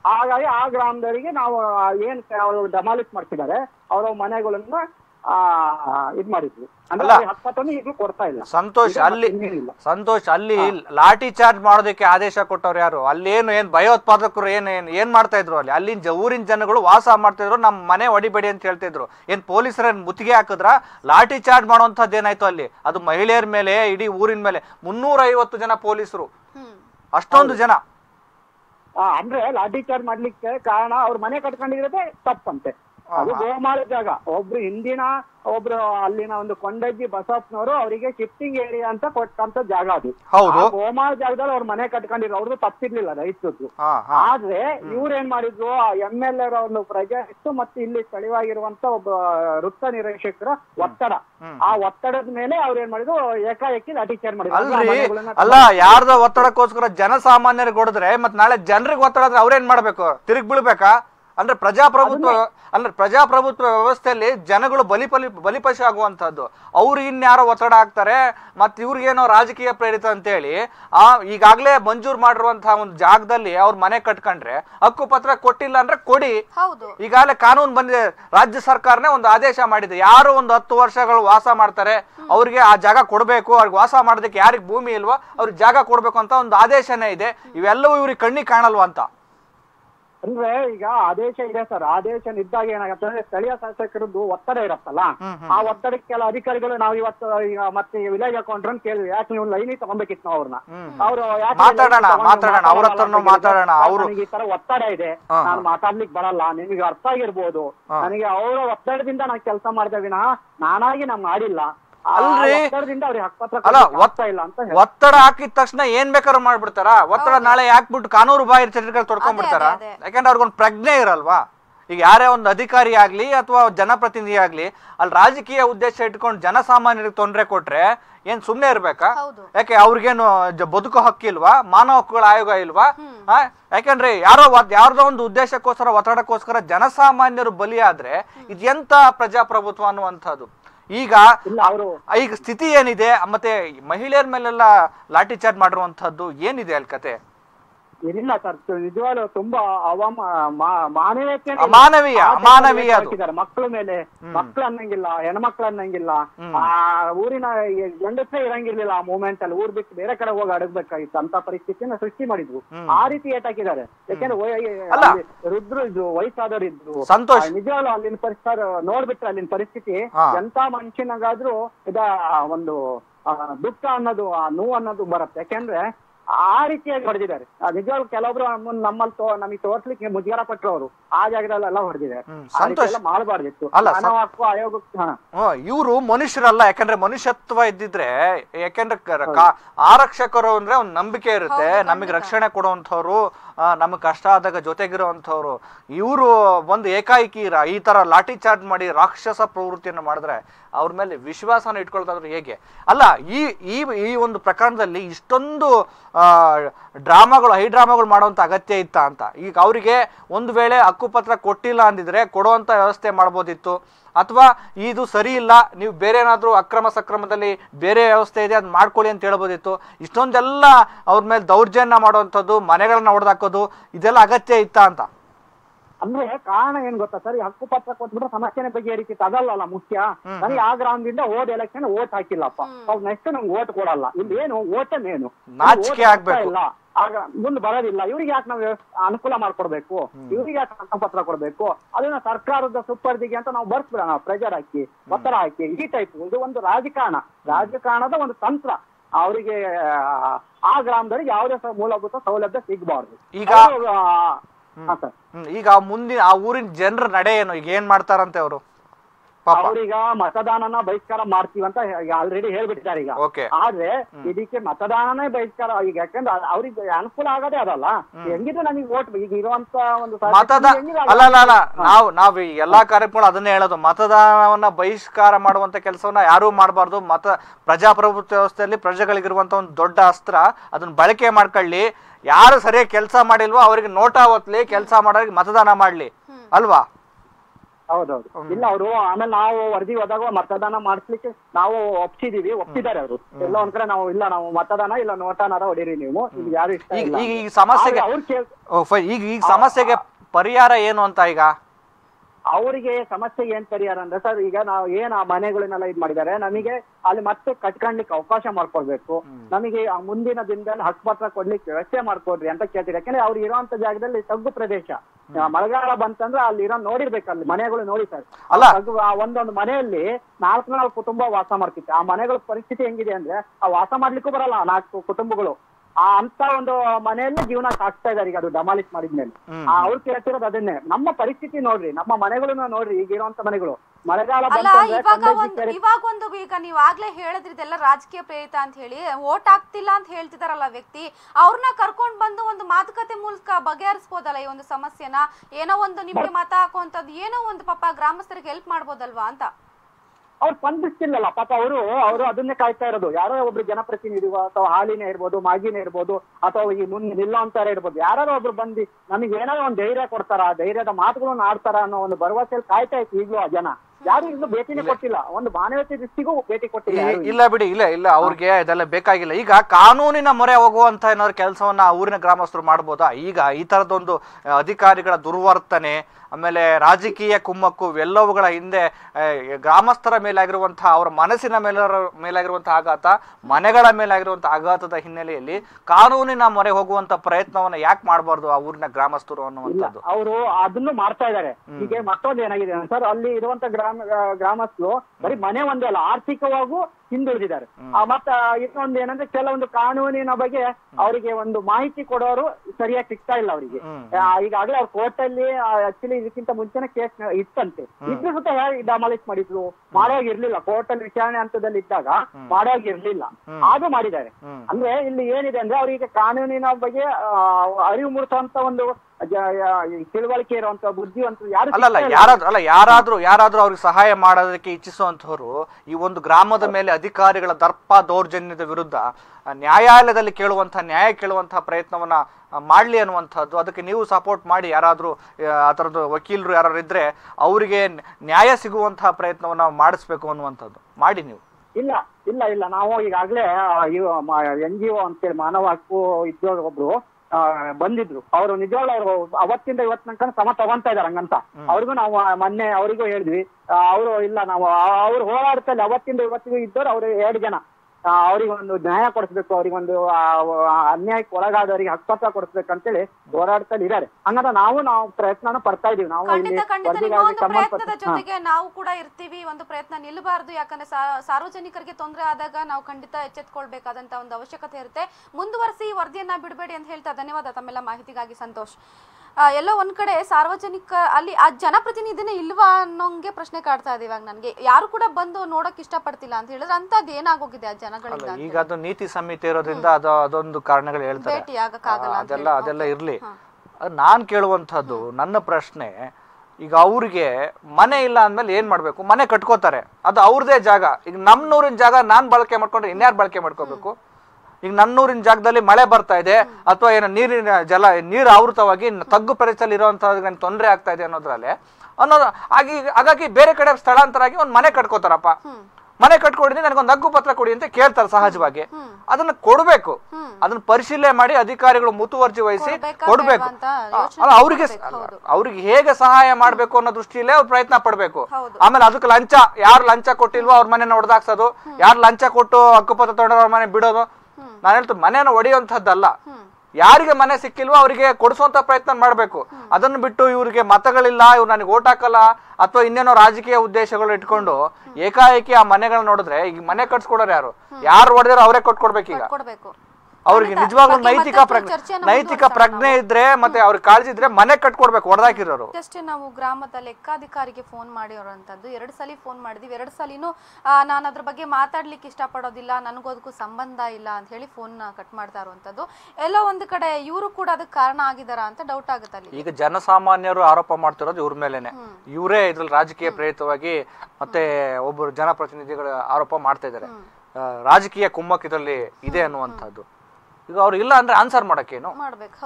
ಹಾಗಾಗಿ ಆ ಗ್ರಾಮದವರಿಗೆ ನಾವು ಆ ಏನ್ ಅವರು ಡೆಮಾಲಿಷ್ ಮಾಡ್ತಿದ್ದಾರೆ ಅವರ ಮನೆಗಳನ್ನ ಆ ಇದ್ ಮಾಡಿದ್ವಿ ಅಂದ್ರೆ ಅಲ್ಲ. ಅವ್ರಿಗೆ ಹಕ್ಕನ್ನು ಈಗಲೂ ಕೊಡ್ತಾ ಇಲ್ಲ ಸಂತೋಷ್ ಇದು ಅಲ್ಲಿ ಇನ್ನೇನಿಲ್ಲ. ಸಂತೋಷ್ ಅಲ್ಲಿ ಲಾಠಿ ಚಾರ್ಜ್ ಮಾಡೋದಕ್ಕೆ ಆದೇಶ ಕೊಟ್ಟವ್ರು ಯಾರು ಅಲ್ಲಿ ಏನು ಏನ್ ಭಯೋತ್ಪಾದಕರು ಏನ್ ಏನ್ ಏನ್ ಮಾಡ್ತಾ ಇದ್ರು ಅಲ್ಲಿ ಅಲ್ಲಿನ ಜ- ಊರಿನ ಜನಗಳು ವಾಸ ಮಾಡ್ತಾ ಇದ್ರು ನಮ್ಮ ಮನೆ ಹೊಡಿಬೇಡಿ ಅಂತ ಹೇಳ್ತಿದ್ರು ಏನ್ ಪೊಲೀಸರ ಮುತ್ತಿಗೆ ಹಾಕಿದ್ರ ಲಾಠಿ ಚಾರ್ಜ್ ಮಾಡುವಂಥದ್ದು ಏನಾಯ್ತು ಅಲ್ಲಿ ಅದು ಮಹಿಳೆಯರ ಮೇಲೆ ಇಡೀ ಊರಿನ ಮೇಲೆ ಮುನ್ನೂರ ಐವತ್ತು ಜನ ಪೊಲೀಸರು ಅಷ್ಟೊಂದು ಜನ ಆ, ಅಂದ್ರೆ ಲಾಠಿ ಚಾರ್ಜ್ ಮಾಡ್ಲಿಕ್ಕೆ ಕಾರಣ ಅವ್ರ ಮನೆ ಕಟ್ಕೊಂಡಿರೋದೇ ತಪ್ಪಂತೆ ಅದು ಗೋಮಾಳ ಜಾಗ ಒಬ್ರು ಹಿಂದಿನ ಒಬ್ರು ಅಲ್ಲಿನ ಒಂದು ಕೊಂಡಜ್ಜಿ ಬಸಪ್ಪನವರು ಅವರಿಗೆ ಶಿಫ್ಟಿಂಗ್ ಏರಿಯಾ ಅಂತ ಕೊಟ್ಟಂತ ಜಾಗ ಅದು ಹೌದು. ಆ ಗೋಮಾಳ ಜಾಗದಲ್ಲಿ ಅವ್ರ ಮನೆ ಕಟ್ಕೊಂಡಿರೋ ಅವ್ರದ್ದು ತಪ್ಪಿರ್ಲಿಲ್ಲ ರೈತರದ್ದು ಹಾ ಹಾ ಆದ್ರೆ ಇವ್ರು ಏನ್ ಮಾಡಿದ್ರು ಆ ಎಂ ಎಲ್ ಎರ ಒಂದು ಪ್ರಜೆಕ್ಟ್ ಮತ್ತೆ ಇಲ್ಲಿ ಸ್ಥಳೀಯವಾಗಿರುವಂತ ಒಬ್ಬ ವೃತ್ತ ನಿರೀಕ್ಷಕರ ಒತ್ತಡ ಆ ಒತ್ತಡದ ಮೇಲೆ ಅವ್ರು ಏನ್ ಮಾಡಿದ್ರು ಏಕಾಏಕಿ ಲಾಠಿ ಚಾರ್ಜ್ ಮಾಡಿದ್ರು ಆ ಅಲ್ರಿ ಮನೆಗಳನ್ನ ಅಲ್ಲ ಯಾರ್ದ ಒತ್ತಡಕ್ಕೋಸ್ಕರ ಜನಸಾಮಾನ್ಯರಿಗೆ ಹೊಡೆದ್ರೆ ಮತ್ ನಾಳೆ ಜನರಿಗೆ ಒತ್ತಡ ಆದ್ರೆ ಅವ್ರೇನ್ ಮಾಡ್ಬೇಕು ತಿರುಗಿ ಬೀಳ್ಬೇಕಾ ಅಂದ್ರೆ ಪ್ರಜಾಪ್ರಭುತ್ವ ಅಂದ್ರೆ ಪ್ರಜಾಪ್ರಭುತ್ವ ವ್ಯವಸ್ಥೆಯಲ್ಲಿ ಜನಗಳು ಬಲಿ ಬಲಿ ಬಲಿಪಶು ಆಗುವಂತದ್ದು ಅವ್ರು ಇನ್ಯಾರೋ ಒತ್ತಡ ಹಾಕ್ತಾರೆ ಮತ್ ಇವ್ರಿಗೇನೋ ರಾಜಕೀಯ ಪ್ರೇರಿತ ಅಂತೇಳಿ ಆ ಈಗಾಗ್ಲೇ ಮಂಜೂರ್ ಮಾಡಿರುವಂತಹ ಒಂದು ಜಾಗದಲ್ಲಿ ಅವ್ರ ಮನೆ ಕಟ್ಕೊಂಡ್ರೆ ಹಕ್ಕುಪತ್ರ ಕೊಟ್ಟಿಲ್ಲ ಅಂದ್ರೆ ಕೊಡಿ ಹೌದು ಈಗಾಗಲೇ ಕಾನೂನು ಬಂದಿದೆ ರಾಜ್ಯ ಸರ್ಕಾರನೇ ಒಂದು ಆದೇಶ ಮಾಡಿದೆ ಯಾರು ಒಂದು ಹತ್ತು ವರ್ಷಗಳು ವಾಸ ಮಾಡ್ತಾರೆ ಅವ್ರಿಗೆ ಆ ಜಾಗ ಕೊಡಬೇಕು ಅವ್ರಿಗೆ ವಾಸ ಮಾಡೋದಕ್ಕೆ ಯಾರಿಗೆ ಭೂಮಿ ಇಲ್ವೋ ಅವ್ರಿಗೆ ಜಾಗ ಕೊಡಬೇಕು ಅಂತ ಒಂದು ಆದೇಶನೇ ಇದೆ ಇವೆಲ್ಲವೂ ಇವ್ರಿಗೆ ಕಣ್ಣಿಗೆ ಕಾಣಲ್ವಾ ಅಂತ ಅಂದ್ರೆ ಈಗ ಆದೇಶ ಇದೆ ಸರ್ ಆದೇಶ ಇದ್ದಾಗ ಏನಾಗತ್ತೆ ಅಂದ್ರೆ ಸ್ಥಳೀಯ ಶಾಸಕರದ್ದು ಒತ್ತಡ ಇರತ್ತಲ್ಲ ಆ ಒತ್ತಡಕ್ಕೆ ಕೆಲ ಅಧಿಕಾರಿಗಳು ನಾವು ಇವತ್ತು ಈಗ ಮತ್ತೆ ವಿಲೇಜ್ ಅಕೌಂಟ್ರನ್ ಕೇಳಿದ್ವಿ ಯಾಕೆ ನೀವು ಲೈನಿಗೆ ತಗೊಂಬೇಕಿತ್ತು ನಾವು ಅವ್ರನ್ನ ಅವರು ಯಾಕೆ ಮಾತಾಡೋಣ, line ತಗೊಂಡು ಮಾತಾಡೋಣ, ಅವ್ರ ಹತ್ರನೂ ಮಾತಾಡಲ್ಲ ಅಂತ ಮಾತಾಡೋಣ, ಕೇಳಿದ್ರೆ, ಅವ್ರು- ನನಗೆ ಈ ತರ ಒತ್ತಡ ಇದೆ ಹಾ, ನಾನು ಮಾತಾಡ್ಲಿಕ್ಕೆ ಬರಲ್ಲ ನಿಮಗೆ ಅರ್ಥ ಆಗಿರ್ಬೋದು ನನಗೆ ಅವರ ಒತ್ತಡದಿಂದ ನಾನು ಕೆಲಸ ಮಾಡ್ದೆ ವಿನಃ ನಾನಾಗಿ ನಾನು ಮಾಡಿಲ್ಲ ಆ ಅಲ್ರಿ. ಒತ್ತಡದಿಂದ ಅವ್ರಿಗೆ ಹಕ್ಕುಪತ್ರ ಅಲ್ಲ ಕೊಡ್ಲಿಕ್ಕೆ ಒತ್- ಆಗ್ತಾ ಇಲ್ಲ ಅಂತ ಹೇಳ್ತಾರೆ. ಒತ್ತಡ ಹಾಕಿದ ತಕ್ಷಣ ಏನ್ ಬೇಕಾದ್ರೂ ಮಾಡ್ಬಿಡ್ತಾರ ಒತ್ತಡ ನಾಳೆ ಹಾಕ್ಬಿಟ್ಟು ಕಾನೂನು ಬಾಹಿರ ಚಟಗಳು ತೊಡ್ಕೊಂಡ್ಬಿಡ್ತಾರ ಅದೇ, ಅದೇ. ಯಾಕಂದ್ರೆ ಅವ್ರಿಗೊಂದು ಪ್ರಜ್ಞೆ ಇರಲ್ವಾ ಈಗ ಯಾರೇ ಒಂದು ಅಧಿಕಾರಿ ಆಗ್ಲಿ ಅಥವಾ ಜನಪ್ರತಿನಿಧಿ ಆಗ್ಲಿ ಅಲ್ಲಿ ರಾಜಕೀಯ ಉದ್ದೇಶ ಇಟ್ಕೊಂಡು ಜನಸಾಮಾನ್ಯರಿಗೆ ತೊಂದರೆ ಕೊಟ್ರೆ ಏನ್ ಸುಮ್ನೆ ಇರ್ಬೇಕಾ ಹೌದು. ಯಾಕೆ ಅವ್ರಿಗೇನು ಜ- ಬದುಕೋ ಹಕ್ಕಿಲ್ವಾ ಮಾನವ ಹಕ್ಕುಗಳ ಆಯೋಗ ಇಲ್ವಾ ಆ? ಯಾಕಂದ್ರೆ ಯಾರೋ ಒತ್- ಯಾರ್ದೋ ಒಂದು ಉದ್ದೇಶಕ್ಕೋಸ್ಕರ ಒತ್ತಡಕ್ಕೋಸ್ಕರ ಜನಸಾಮಾನ್ಯರು ಬಲಿಯಾದ್ರೆ ಇದೆಂತ ಪ್ರಜಾಪ್ರಭುತ್ವ ಅನ್ನುವಂಥದ್ದು ಈಗ ಇಲ್ಲ ಅವರು ಈಗ ಸ್ಥಿತಿ ಏನಿದೆ ಮತ್ತೆ ಮಹಿಳೆಯರ ಮೇಲೆಲ್ಲ ಲಾಠಿ ಚಾರ್ಜ್ ಮಾಡಿರುವಂತಹದ್ದು ಏನಿದೆ ಅಲ್ಲಿ ಕತೆ ಇಲ್ಲ ಸರ್ ನಿಜವಾಗ್ಲೂ ತುಂಬಾ ಅವಮ ಮಾ- ಮಾನವೀಯತೆ ಅಮಾನವೀಯ, ಅಮಾನವೀಯ ಅದು. ಮಕ್ಕಳ ಮೇಲೆ ಮಕ್ಳು ಅನ್ನಂಗಿಲ್ಲ ಹೆಣ್ಮಕ್ಳು ಅನ್ನಂಗಿಲ್ಲ ಆ ಊರಿನ ಗಂಡಸೇ ಇರಂಗಿರ್ಲಿಲ್ಲ ಆ ಮೂಮೆಂಟ್ ಅಲ್ಲಿ ಊರ್ ಬಿಟ್ಟು ಬೇರೆ ಕಡೆ ಹೋಗಿ ಅಡಗ್ಬೇಕಾಗಿತ್ತು ಅಂತ ಪರಿಸ್ಥಿತಿನ ಸೃಷ್ಟಿ ಮಾಡಿದ್ವು ಆ ರೀತಿ ಏಟಾಕಿದ್ದಾರೆ ಯಾಕೆಂದ್ರೆ ವಯ- ಅಲ್ಲ. ಅಲ್ಲಿ ವೃದ್ಧರು ಇದ್ರು ವಯಸ್ಸಾದವರು ಇದ್ರು ಸಂತೋಷ್. ಆ, ನಿಜವಾಗ್ಲೂ ಅಲ್ಲಿನ ಪರಿಸರ ನೋಡ್ಬಿಟ್ರೆ ಅಲ್ಲಿನ ಪರಿಸ್ಥಿತಿ ಹಾ. ಎಂತ ಮನುಷ್ಯನಾಗಾದ್ರೂ ಇದ ಒಂದು ಆ, ದುಃಖ ಅನ್ನೋದು ಆ ನೋವು ಅನ್ನೋದು ಬರುತ್ತೆ ಯಾಕೆಂದ್ರೆ ಆ ರೀತಿಯಾಗಿ ಹೊಡೆದಿದ್ದಾರೆ ನಿಜವಾಗ್ಲೂ ಕೆಲವೊಬ್ರು ನಮ್ಮನ್ನ- ನಮ್ಮಲ್ಲಿ ತೋ ನಮಗೆ ತೋರ್ಸ್ಲಿಕ್ಕೆ ಮುಜುಗರ ಪಟ್ರು ಅವರು ಆ ಜಾಗದಲ್ಲೆಲ್ಲ ಹೊಡೆದಿದ್ದಾರೆ ಹ್ಮ್, ಆ ರೀತಿ ಸಂತೋಷ್. ಎಲ್ಲ ಮಾಡಬಾರ್ದಿತ್ತು ಅಲ್ಲ, ಸಂ- ಮಾನವ ಹಕ್ಕು ಆಯೋಗಕ್ಕೆ ಹಾ ಇವರು ಮನುಷ್ಯರಲ್ಲ ಯಾಕಂದ್ರೆ ಮನುಷ್ಯತ್ವ ಇದ್ದಿದ್ರೆ ಯಾಕಂದ್ರೆ ಕ- ಕಾ- ಆರಕ್ಷಕರು ಅಂದ್ರೆ ಒಂದು ನಂಬಿಕೆ ಇರುತ್ತೆ ಹೌದು, ನಮಗೆ ಖಂಡಿತ. ರಕ್ಷಣೆ ಕೊಡುವಂಥವ್ರು ನಮಗೆ ಕಷ್ಟ ಆದಾಗ ಜೊತೆಗಿರುವಂಥವ್ರು ಇವರು ಒಂದು ಏಕಾಏಕಿ ರ- ಈ ತರ ಲಾಠಿ ಚಾರ್ಜ್ ಮಾಡಿ ರಾಕ್ಷಸ ಪ್ರವೃತ್ತಿಯನ್ನು ಮಾಡಿದ್ರೆ ಅವ್ರ ಮೇಲೆ ವಿಶ್ವಾಸನ ಇಟ್ಕೊಳ್ತಾದ್ರೆ ಹೇಗೆ ಅಲ್ಲ ಈ ಈ ಈ ಒಂದು ಪ್ರಕರಣದಲ್ಲಿ ಇಷ್ಟೊಂದು ಡ್ರಾಮಾಗಳು ಹೈ ಡ್ರಾಮಾಗಳು ಮಾಡುವಂತ ಅಗತ್ಯ ಇತ್ತ ಅಂತ ಈಗ ಅವರಿಗೆ ಒಂದು ವೇಳೆ ಹಕ್ಕುಪತ್ರ ಕೊಟ್ಟಿಲ್ಲ ಅಂದಿದ್ರೆ ಕೊಡುವಂತ ವ್ಯವಸ್ಥೆ ಮಾಡ್ಬೋದಿತ್ತು ಅಥವಾ ಇದು ಸರಿ ಇಲ್ಲ ನೀವು ಬೇರೆ ಏನಾದರೂ ಅಕ್ರಮ ಸಕ್ರಮದಲ್ಲಿ ಬೇರೆ ವ್ಯವಸ್ಥೆ ಇದೆ ಅದು ಮಾಡ್ಕೊಳ್ಳಿ ಅಂತ ಹೇಳ್ಬೋದಿತ್ತು ಇಷ್ಟೊಂದೆಲ್ಲ ಅವ್ರ ಮೇಲೆ ದೌರ್ಜನ್ಯ ಮಾಡುವಂಥದ್ದು ಮನೆಗಳನ್ನ ಹೊಡೆದಾಕೋದು ಇದೆಲ್ಲ ಅಗತ್ಯ ಇತ್ತ ಅಂತ ಅಂದ್ರೆ ಕಾರಣ ಏನ್ ಗೊತ್ತಾ ಸರ್ ಈ ಹಕ್ಕು ಪತ್ರ ಕೊಟ್ಬಿಟ್ರೆ ಸಮಸ್ಯೆನೆ ಬಗೆಹರಿತಿತ್ತು ಅದಲ್ಲಲ್ಲ ಮುಖ್ಯ ನನಗೆ ಆ ಗ್ರಾಮದಿಂದ ಓದ್ ಎಲೆಕ್ಷನ್ ಓಟ್ ಹಾಕಿಲ್ಲಪ್ಪ ಅವ್ರು ನೆಕ್ಸ್ಟ್ ನಂಗೆ ಓಟ್ ಕೊಡಲ್ಲ ಇಲ್ಲಿ ಏನು ಓಟೇ ಮೇನು ನಾಚಿಕೆ ಆಗ್ಬೇಕು. ಇಲ್ಲ ಆಗ ಮುಂದೆ ಬರೋದಿಲ್ಲ ಇವ್ರಿಗೆ ಯಾಕೆ ನಾವು ಅನುಕೂಲ ಮಾಡ್ಕೊಡ್ಬೇಕು ಇವ್ರಿಗೆ ಯಾಕೆ ಹಕ್ಕುಪತ್ರ ಕೊಡ್ಬೇಕು ಅದನ್ನ ಸರ್ಕಾರದ ಸುಪರ್ದಿಗೆ ಅಂತ ನಾವು ಬರ್ಸ್ಬಿಡೋಣ ಪ್ರೆಜರ್ ಹಾಕಿ ಒತ್ತಡ ಹಾಕಿ ಈ ಟೈಪ್ ಇದು ಒಂದು ರಾಜಕಾರಣ ರಾಜಕಾರಣದ ಒಂದು ತಂತ್ರ ಅವರಿಗೆ ಆ ಗ್ರಾಮದವರಿಗೆ ಯಾವುದೇ ಸ- ಮೂಲಭೂತ ಸೌಲಭ್ಯ ಸಿಗಬಾರ್ದು ಈಗ- ಅವ್ರು, ಆ, ಹಾ ಸರ್ ಹ್ಮ್, ಈಗ ಆ ಮುಂದಿನ ಆ ಊರಿನ ಜನರ ನಡೆ ಏನು ಈಗ ಏನ್ ಮಾಡ್ತಾರಂತೆ ಅವರು ಪಾಪ ಅವ್ರೀಗ ಮತದಾನನ ಬಹಿಷ್ಕಾರ ಮಾಡ್ತೀವಿ ಅಂತ ಆಲ್ರೆಡಿ ಹೇಳ್ಬಿಟ್ಟಿದ್ದಾರೆ ಈಗ Okay. ಆದ್ರೆ ಇದಕ್ಕೆ ಮತದಾನನೇ ಬಹಿಷ್ಕಾರ ಈಗ ಯಾಕಂದ್ರೆ ಅದ್- ಅವ್ರಿಗೆ ಅನುಕೂಲ ಆಗದೇ ಅದಲ್ಲ ಹೆಂಗಿದ್ರು ನನಗೆ ಓಟ್ ಈಗ ಇರುವಂತ ಒಂದು ಸಾಧ್ಯತೆ ಮತದಾನ ಹೆಂಗಿದ್ರು ಅಲ್ಲ ಅಲ್ಲ ಅಲ್ಲ ನಾವು ನಾವು ಈ ಎಲ್ಲಾ ಕಾರ್ಯಕ್ರಮಗಳು ಅದನ್ನೇ ಹೇಳೋದು ಮತದಾನವನ್ನ ಬಹಿಷ್ಕಾರ ಮಾಡುವಂತ ಕೆಲಸವನ್ನ ಯಾರೂ ಮಾಡಬಾರ್ದು ಮತ ಪ್ರಜಾಪ್ರಭುತ್ವ ವ್ಯವಸ್ಥೆಯಲ್ಲಿ ಪ್ರಜೆಗಳಿಗಿರುವಂತ ಒಂದು ದೊಡ್ಡ ಅಸ್ತ್ರ ಅದನ್ನ ಬಳಕೆ ಮಾಡ್ಕೊಳ್ಳಿ ಯಾರು ಸರಿಯಾಗಿ ಕೆಲಸ ಮಾಡಿಲ್ವೋ ಅವರಿಗೆ ನೋಟಾ ಒತ್ಲಿ ಕೆಲಸ ಮಾಡೋರಿಗೆ ಮತದಾನ ಮಾಡ್ಲಿ ಅಲ್ವಾ ಹೌದೌದು ಇಲ್ಲ ಅವರು ಆಮೇಲೆ ನಾವು ವರದಿ ಹೋದಾಗ ಮತದಾನ ಮಾಡಿಸ್ಲಿಕ್ಕೆ ನಾವು ಒಪ್ಸಿದೀವಿ ಒಪ್ಸಿದ್ದಾರೆ ಅವರು ಎಲ್ಲ ಒಂದ್ ಕಡೆ ನಾವು ಇಲ್ಲ ನಾವು ಮತದಾನ ಇಲ್ಲ ನೋಟನಾರ ಹೊಡೀರಿ ನೀವು ಇದು ಯಾರು ಇಷ್ಟ ಈಗ ಇಲ್ಲ ಈಗ ಈ ಸಮಸ್ಯೆಗೆ ಅವ್ರು ಕೇಳ್ ಓ, ಫೈ- ಈಗ ಈಗ ಸಮಸ್ಯೆಗೆ ಪರಿಹಾರ ಏನು ಅಂತ ಈಗ ಅವರಿಗೆ ಸಮಸ್ಯೆಗೆ ಏನ್ ಪರಿಹಾರ ಅಂದ್ರೆ ಸರ್ ಈಗ ನಾವು ಏನ್ ಆ ಮನೆಗಳನ್ನೆಲ್ಲ ಇದ್ ಮಾಡಿದ್ದಾರೆ ನಮಗೆ ಅಲ್ಲಿ ಮತ್ತೆ ಕಟ್ಕೊಳ್ಲಿಕ್ಕೆ ಅವಕಾಶ ಮಾಡ್ಕೊಡ್ಬೇಕು ನಮಗೆ ಆ ಮುಂದಿನ ದಿನದಲ್ಲಿ ಹಕ್ಕುಪತ್ರ ಕೊಡ್ಲಿಕ್ಕೆ ವ್ಯವಸ್ಥೆ ಮಾಡ್ಕೊಡ್ರಿ ಅಂತ ಕೇಳ್ತೀರಿ ಯಾಕಂದ್ರೆ ಅವ್ರು ಇರುವಂತ ಜಾಗದಲ್ಲಿ ತಗ್ಗು ಪ್ರದೇಶ ಆ, ಮಳೆಗಾಲ ಬಂತಂದ್ರೆ ಅಲ್ಲಿ ಇರೋ ನೋಡಿರ್ಬೇಕು ಅಲ್ಲಿ ಮನೆಗಳು ನೋಡಿ ಸರ್ ಅಲ್ಲ. ತಗ್ಗು ಆ ಒಂದೊಂದು ಮನೆಯಲ್ಲಿ ನಾಲ್ಕು ನಾಲ್ಕು ಕುಟುಂಬ ವಾಸ ಮಾಡ್ತಿತ್ತು ಆ ಮನೆಗಳ ಪರಿಸ್ಥಿತಿ ಹೆಂಗಿದೆ ಅಂದ್ರೆ ಆ ವಾಸ ಮಾಡ್ಲಿಕ್ಕೂ ಬರಲ್ಲ ಆ ನಾಲ್ಕು ಕುಟುಂಬಗಳು ಆ ಅಂತ ಒಂದು ಮನೆಯಲ್ಲೇ ಜೀವನ ಸಾಗಿಸ್ತಾ ಇದಾರೆ ಈಗ ಅದು ಡಮಾಲಿಸ್ ಮಾಡಿದ್ಮೇಲೆ ಆ ಅವ್ರು ಕೇಳ್ತಿರೋದು ಅದನ್ನೇ ನಮ್ಮ ಪರಿಸ್ಥಿತಿ ನೋಡ್ರಿ ನಮ್ಮ ಮನೆಗಳನ್ನ ನೋಡ್ರಿ ಈಗ ಇರುವಂತ ಮನೆಗಳು ಮಳೆಗಾಲ ಅಲ್ಲ ಬಂತಂದ್ರೆ ಇವಾಗ ಕೊಂಡೋಗಿ ಒಂದು ಕೆರೆ- ಇವಾಗ ಒಂದು ಈಗ ನೀವು ಆಗ್ಲೇ ಹೇಳಿದ್ರಿ ಇದೆಲ್ಲ ರಾಜಕೀಯ ಪ್ರೇರಿತ ಅಂತ ಹೇಳಿ ಓಟ್ ಆಗ್ತಿಲ್ಲ ಅಂತ ಹೇಳ್ತಿದಾರಲ್ಲ ವ್ಯಕ್ತಿ ಅವ್ರನ್ನ ಕರ್ಕೊಂಡ್ ಬಂದು ಒಂದು ಮಾತುಕತೆ ಮೂಲಕ ಬಗೆಹರಿಸ್ಬೋದಲ್ಲ ಈ ಒಂದು ಸಮಸ್ಯೆನ ಏನೋ ಒಂದು ನಿಮ್ಗೆ ಮತ ಹಾಕುವಂತದ್ದು ಏನೋ ಒಂದು ಪಾಪ ಗ್ರಾಮಸ್ಥರಿಗೆ ಹೆಲ್ಪ್ ಮಾಡ್ಬೋದಲ್ವಾ ಅಂತ ಅವ್ರು ಸ್ಪಂದಿಸ್ತಿಲ್ಲಲ್ಲ ಪಾಪ ಅವರು ಅವರು ಅದನ್ನೇ ಕಾಯ್ತಾ ಇರೋದು ಯಾರೋ ಒಬ್ರು ಜನಪ್ರತಿನಿಧಿಗಳು ಅಥವಾ ಹಾಲಿನೇ ಇರ್ಬೋದು ಮಾಗಿನೇ ಇರ್ಬೋದು ಅಥವಾ ಈ ಮುಂದೆ ನಿಲ್ಲೋಂತಾರ ಇರ್ಬೋದು ಯಾರೋ ಒಬ್ರು ಬಂದು ನಮಗೆ ಏನಾದ್ರು ಒಂದು ಧೈರ್ಯ ಕೊಡ್ತಾರ ಆ ಧೈರ್ಯದ ಮಾತುಗಳನ್ನ ಆಡ್ತಾರ ಅನ್ನೋ ಒಂದು ಭರವಸೆಯಲ್ಲಿ ಕಾಯ್ತಾ ಇತ್ತು ಈಗಲೂ ಆ ಜನ ಯಾರು ಇನ್ನೂ ಭೇಟಿನೇ ಕೊಟ್ಟಿಲ್ಲ ಒಂದು ಮಾನವೀಯತೆ ದೃಷ್ಟಿಗೂ ಭೇಟಿ ಕೊಟ್ಟಿಲ್ಲ ಯಾರು ಇಲ್ಲ ಬಿಡಿ ಇಲ್ಲ ಇಲ್ಲ ಅವ್ರಿಗೆ ಇದೆಲ್ಲ ಬೇಕಾಗಿಲ್ಲ ಈಗ ಕಾನೂನಿನ ಮೊರೆ ಹೋಗುವಂತ ಏನಾದ್ರು ಕೆಲಸವನ್ನ ಆ ಊರಿನ ಗ್ರಾಮಸ್ಥರು ಮಾಡ್ಬೋದಾ ಈಗ ಈ ತರದೊಂದು ಆ, ಅಧಿಕಾರಿಗಳ ದುರ್ವರ್ತನೆ ಆಮೇಲೆ ರಾಜಕೀಯ ಕುಮ್ಮಕ್ಕು ಇವೆಲ್ಲವುಗಳ ಹಿಂದೆ ಆ, ಗ್ರಾಮಸ್ಥರ ಮೇಲಾಗಿರುವಂತಹ ಅವರ ಮನಸ್ಸಿನ ಮೇಲೆ ಮೇಲಾಗಿರುವಂತಹ ಆಘಾತ ಮನೆಗಳ ಮೇಲಾಗಿರುವಂತಹ ಆಘಾತದ ಹಿನ್ನೆಲೆಯಲ್ಲಿ ಕಾನೂನಿನ ಮೊರೆ ಹೋಗುವಂತ ಪ್ರಯತ್ನವನ್ನ ಯಾಕೆ ಮಾಡಬಾರ್ದು ಆ ಊರಿನ ಗ್ರಾಮಸ್ಥರು ಇಲ್ಲ ಅನ್ನುವಂಥದ್ದು ಅವರು ಅದನ್ನು ಮಾಡ್ತಾ ಇದ್ದಾರೆ ಈಗ ಮತ್ತೊಂದು ಏನಾಗಿದೆ ಸರ್ ಅಲ್ಲಿ ಇರುವಂತ ಗ್ರಾಮ ಆ, ಗ್ರಾಮಸ್ಥರು ಬರೀ ಮನೆ ಒಂದೇ ಅಲ್ಲ ಆರ್ಥಿಕವಾಗೂ ಹಿಂದುಳಿದಿದ್ದಾರೆ ಆ, ಮತ್ತ ಇನ್ನೊಂದು ಏನಂದ್ರೆ ಕೆಲವೊಂದು ಕಾನೂನಿನ ಬಗ್ಗೆ ಅವರಿಗೆ ಒಂದು ಮಾಹಿತಿ ಕೊಡೋರು ಸರಿಯಾಗಿ ಸಿಗ್ತಾ ಇಲ್ಲ ಅವರಿಗೆ ಈಗಾಗಲೇ ಅವ್ರ ಕೋರ್ಟ್ ಅಲ್ಲಿ ಆಕ್ಚುಲಿ ಇದಕ್ಕಿಂತ ಮುಂಚೆನೆ ಕೇಸ್ ಇತ್ತಂತೆ ಇದ್ರು ಸುತ್ತ ಡಮಾಲಿಸ್ ಮಾಡಿದ್ರು ಮಾಡೋವಾಗ ಇರ್ಲಿಲ್ಲ ಕೋರ್ಟ್ ಅಲ್ಲಿ ವಿಚಾರಣೆ ಹಂತದಲ್ಲಿ ಇದ್ದಾಗ ಮಾಡೋವಾಗ ಇರ್ಲಿಲ್ಲ ಅದು ಮಾಡಿದ್ದಾರೆ ಅಂದ್ರೆ ಇಲ್ಲಿ ಏನಿದೆ ಅಂದ್ರೆ ಅವರಿಗೆ ಕಾನೂನಿನ ಬಗ್ಗೆ ಆ, ಅರಿವು ಮೂಡಿಸುವಂತ ಒಂದು ಜ- ಈ ತಿಳುವಳಿಕೆ ಇರುವಂತ ಬುದ್ಧಿವಂತರು ಯಾರು ಅಲ್ಲಲ್ಲ ಸಿಗ್ತಾ ಇಲ್ಲ. ಯಾರಾದ್ರೂ ಅಲ್ಲ ಯಾರಾದ್ರೂ ಯಾರಾದ್ರೂ ಅವ್ರಿಗೆ ಸಹಾಯ ಮಾಡೋದಕ್ಕೆ ಇಚ್ಛಿಸುವಂತವರು ಈ ಒಂದು ಗ್ರಾಮದ ಮೇಲೆ ಅಧಿಕಾರಿಗಳ ದರ್ಪ ದೌರ್ಜನ್ಯದ ವಿರುದ್ಧ ಆ, ನ್ಯಾಯಾಲಯದಲ್ಲಿ ಕೇಳುವಂತಹ ನ್ಯಾಯ ಕೇಳುವಂತಹ ಪ್ರಯತ್ನವನ್ನ ಆ, ಮಾಡ್ಲಿ ಅನ್ನುವಂಥದ್ದು ಅದಕ್ಕೆ ನೀವು ಸಪೋರ್ಟ್ ಮಾಡಿ ಯಾರಾದ್ರೂ ಆ, ಆ ಥರದ್ದು ವಕೀಲರು ಯಾರು ಇದ್ರೆ ಅವರಿಗೆ ನ್ಯಾಯ ಸಿಗುವಂತಹ ಪ್ರಯತ್ನವನ್ನ ಮಾಡಿಸ್ಬೇಕು ಅನ್ನುವಂಥದ್ದು ಮಾಡಿ ನೀವು ಇಲ್ಲ ಇಲ್ಲ ಇಲ್ಲ ನಾವು ಈಗಾಗಲೇ ಎನ್ ಜಿ ಒ ಅಂತೇಳಿ ಮಾನವ ಹಕ್ಕು ಇದ್ದವ್ರು ಒಬ್ರು ಆ, ಬಂದಿದ್ರು ಅವರು ನಿಜವಾಗ್ಲೂ ಅವರು ಅವತ್ತಿಂದ ಇವತ್ತಿನ ತನಕ ಶ್ರಮ ತಗೊಂತಾ ಇದಾರೆ ಹಂಗಂತ ಅವ್ರಿಗೂ ನಾವು ಆ, ಮೊನ್ನೆ ಅವರಿಗೂ ಹೇಳಿದ್ವಿ ಅವರು ಇಲ್ಲ ನಾವು ಅವ್ರು ಹೋರಾಡ್ತಲ್ಲಿ ಅವತ್ತಿಂದ ಇವತ್ತಿಗೂ ಇದ್ದವ್ರು ಅವ್ರು ಎರಡು ಜನ ಆ, ಅವ್ರಿಗೆ ಒಂದು ನ್ಯಾಯ ಕೊಡಿಸ್ಬೇಕು ಅವ್ರಿಗೆ ಒಂದು ಆ, ಆ, ಅನ್ಯಾಯಕ್ಕೆ ಒಳಗಾದವರಿಗೆ ಹಕ್ಕುಪತ್ರ ಕೊಡಿಸ್ಬೇಕು ಅಂತೇಳಿ ಹೋರಾಡ್ತಲ್ಲಿ ಇದ್ದಾರೆ ಹಂಗಂದ್ರೆ ನಾವು ನಾವು ಪ್ರಯತ್ನನ ಪಡ್ತಾ ಇದೀವಿ ನಾವು ಇಲ್ಲಿ ಖಂಡಿತ ಖಂಡಿತ ನಿಮ್ಮ ವರದಿಗಾಗಿ ಒಂದು ಪ್ರಯತ್ನದ ಸಂಬಂಧಪಟ್ಟ ಹಾ. ಜೊತೆಗೆ ನಾವು ಕೂಡ ಇರ್ತೀವಿ ಒಂದು ಪ್ರಯತ್ನ ನಿಲ್ಲಬಾರ್ದು ಯಾಕಂದ್ರೆ ಸಾ- ಸಾರ್ವಜನಿಕರಿಗೆ ತೊಂದರೆ ಆದಾಗ ನಾವು ಖಂಡಿತ ಎಚ್ಚೆತ್ಕೊಳ್ಬೇಕಾದಂತ ಒಂದು ಅವಶ್ಯಕತೆ ಇರುತ್ತೆ ಮುಂದುವರಿಸಿ ಈ ವರದಿಯನ್ನ ಬಿಡಬೇಡಿ ಅಂತ ಹೇಳ್ತಾ ಧನ್ಯವಾದ ತಮ್ಮೆಲ್ಲ ಮಾಹಿತಿಗಾಗಿ ಸಂತೋಷ್ ಆ, ಎಲ್ಲೋ ಒಂದ್ ಕಡೆ ಸಾರ್ವಜನಿಕ ಅಲ್ಲಿ ಆ ಜನಪ್ರತಿನಿಧಿನೇ ಇಲ್ವಾ ಅನ್ನೋಂಗೆ ಪ್ರಶ್ನೆ ಕಾಡ್ತಾ ಇದೆ ಇವಾಗ ನನ್ಗೆ ಯಾರು ಕೂಡ ಬಂದು ನೋಡಕ್ ಇಷ್ಟಪಡ್ತಿಲ್ಲ ಅಂತ ಹೇಳಿದ್ರೆ ಅಂತದ್ ಏನಾಗೋಗಿದೆ ಆ ಜನಗಳಿಂದ ಅಂತ ಈಗ ಅದು ನೀತಿ ಸಂಹಿತೆ ಇರೋದ್ರಿಂದ ಅದು ಅದೊಂದು ಕಾರಣಗಳು ಹೇಳ್ತಾರೆ ಭೇಟಿ ಆಗಕ್ಕಾಗಲ್ಲ ಆ, ಅಂತ ಅದೆಲ್ಲ ಹೇಳಿ. ಅದೆಲ್ಲ Okay. ಇರ್ಲಿ ಹಾ. ನಾನು ಕೇಳುವಂಥದ್ದು ನನ್ನ ಪ್ರಶ್ನೆ ಈಗ ಅವ್ರಿಗೆ ಮನೆ ಇಲ್ಲ ಅಂದ್ಮೇಲೆ ಏನ್ ಮಾಡ್ಬೇಕು ಮನೆ ಕಟ್ಕೋತಾರೆ ಅದು ಅವ್ರದೇ ಜಾಗ ಈಗ ನಮ್ಮೂರಿನ ಜಾಗ ನಾನ್ ಬಳಕೆ ಮಾಡ್ಕೊಂಡ್ರೆ ಇನ್ಯಾರು ಬಳಕೆ ಮಾಡ್ಕೋಬೇಕು ಈಗ ನನ್ನೂರಿನ ಜಾಗದಲ್ಲಿ ಮಳೆ ಬರ್ತಾ ಇದೆ ಅಥವಾ ಏನೋ ನೀರಿನ ಜಲ ನೀರು ಆವೃತವಾಗಿ ನ- ತಗ್ಗು ಪ್ರದೇಶದಲ್ಲಿ ಇರುವಂತಹ ತೊಂದರೆ ಆಗ್ತಾ ಇದೆ ಅನ್ನೋದ್ರಲ್ಲಿ ಅನ್ನೋದು ಹಾಗೆ ಹಾಗಾಗಿ ಬೇರೆ ಕಡೆ ಸ್ಥಳಾಂತರ ಆಗಿ ಒಂದು ಮನೆ ಕಟ್ಕೋತಾರಪ್ಪ ಮನೆ ಕಟ್ಕೊಡಿದ್ರೆ ನನಗೊಂದು ಹಕ್ಕು ಪತ್ರ ಕೊಡಿ ಅಂತ ಕೇಳ್ತಾರೆ ಸಹಜವಾಗಿ ಅದನ್ನ ಕೊಡ್ಬೇಕು ಅದನ್ನ ಪರಿಶೀಲನೆ ಮಾಡಿ ಅಧಿಕಾರಿಗಳು ಮುತುವರ್ಜಿ ವಹಿಸಿ ಕೊಡ್ಬೇಕಾ ಕೊಡ್ಬೇಕು ಬೇಡ್ವಾ ಅಂತ ಆ, ಯೋಚ್ನೆ ಅಲ್ಲ ಅವ್ರಿಗೆ ಮಾಡ್ಬೇಕು, ಹೌದು. ಅವ್ರಿಗೆ ಹೇಗೆ ಸಹಾಯ ಮಾಡ್ಬೇಕು ಅನ್ನೋ ದೃಷ್ಟಿಯಲ್ಲೇ ಅವ್ರು ಪ್ರಯತ್ನ ಪಡ್ಬೇಕು ಹೌದು. ಆಮೇಲೆ ಅದಕ್ಕೆ ಲಂಚ ಯಾರು ಲಂಚ ಕೊಟ್ಟಿಲ್ವೋ ಅವ್ರ ಮನೆನ ಹೊಡೆದಾಕ್ಸೋದು ಯಾರು ಲಂಚ ಕೊಟ್ಟು ಹಕ್ಕುಪತ್ರ ತೊಗೊಂಡ್ರೆ ಅವ್ರ ಮನೆ ಬಿಡೋದು ನಾನು ಹೇಳ್ತು ಮನೆನ ಒಡೆಯುವಂಥದ್ದಲ್ಲ ಯಾರಿಗೆ ಮನೆ ಸಿಕ್ಕಿಲ್ವೋ ಅವರಿಗೆ ಕೊಡಿಸುವಂತ ಪ್ರಯತ್ನ ಮಾಡಬೇಕು ಅದನ್ನು ಬಿಟ್ಟು ಇವ್ರಿಗೆ ಮತಗಳಿಲ್ಲ ಇವ್ರು ನನಗೆ ಓಟ್ ಹಾಕಲ್ಲ ಅಥವಾ ಇನ್ನೇನೋ ರಾಜಕೀಯ ಉದ್ದೇಶಗಳು ಇಟ್ಕೊಂಡು ಏಕಾಏಕಿ ಆ ಮನೆಗಳನ್ನ ನೋಡಿದ್ರೆ ಈಗ ಮನೆ ಕಟ್ಸ್ಕೊಡೋರು ಯಾರು ಯಾರು ಹೊಡೆದಿರೋ ಅವರೇ ಕೊಟ್ಕೊಡ್ಬೇಕೀಗ ಕೊಡ್ಬೇಕು ಅವ್ರಿಗೆ ಖಂಡಿತ. ನಿಜವಾಗ್ಲೂ ಬಗ್ಗೆ ನೈತಿಕ ಮತ್ತಷ್ಟು ಪ್ರಜ್ಞೆ ಚರ್ಚೆಯನ್ನ ನೈತಿಕ ಮುಂದುವರ್ಸೋಣ ಪ್ರಜ್ಞೆ ಇದ್ರೆ ಮತ್ತೆ ಅವ್ರಿಗೆ ಕಾಳಜಿ ಇದ್ರೆ ಮನೆ ಕಟ್ಕೊಡ್ಬೇಕು ಹೊಡೆದಾಕಿರೋರು ಅಷ್ಟೇ ನಾವು ಗ್ರಾಮದ ಲೆಕ್ಕಾಧಿಕಾರಿಗೆ ಫೋನ್ ಮಾಡಿರೋಂಥದ್ದು ಎರಡು ಸಲ ಫೋನ್ ಮಾಡಿದ್ವಿ ಎರಡು ಸಲಿನೂ ನಾನು ಅದ್ರ ಬಗ್ಗೆ ಮಾತಾಡ್ಲಿಕ್ಕೆ ಇಷ್ಟಪಡೋದಿಲ್ಲ ನನಗೂ ಅದಕ್ಕೂ ಸಂಬಂಧ ಇಲ್ಲ ಅಂತ ಹೇಳಿ ಫೋನ್ ಕಟ್ ಮಾಡ್ತಾ ಇರುವಂಥದ್ದು ಎಲ್ಲೋ ಒಂದು ಕಡೆ ಇವರು ಕೂಡ ಅದಕ್ಕೆ ಕಾರಣ ಆಗಿದಾರ ಅಂತ ಡೌಟ್ ಆಗುತ್ತೆ ಅಲ್ಲಿ ಈಗ ಜನಸಾಮಾನ್ಯರು ಆರೋಪ ಮಾಡ್ತಿರೋದು ಇವ್ರ ಮೇಲೇನೆ ಇವರೇ ಇದ್ರಲ್ಲಿ ರಾಜಕೀಯ ಪ್ರೇರಿತವಾಗಿ ಮತ್ತೆ ಒಬ್ಬರು ಜನಪ್ರತಿನಿಧಿಗಳ ಆರೋಪ ಮಾಡ್ತಾ ಇದ್ದಾರೆ ಆ, ರಾಜಕೀಯ ಕುಮ್ಮಕ್ ಇದರಲ್ಲಿ ಇದೆ ಅನ್ನುವಂಥದ್ದು ಈಗ ಅವ್ರು ಇಲ್ಲ ಅಂದ್ರೆ ಆನ್ಸರ್ ಮಾಡಕ್ಕೇನು ಮಾಡ್ಬೇಕು ಹಾ? ಹೌದು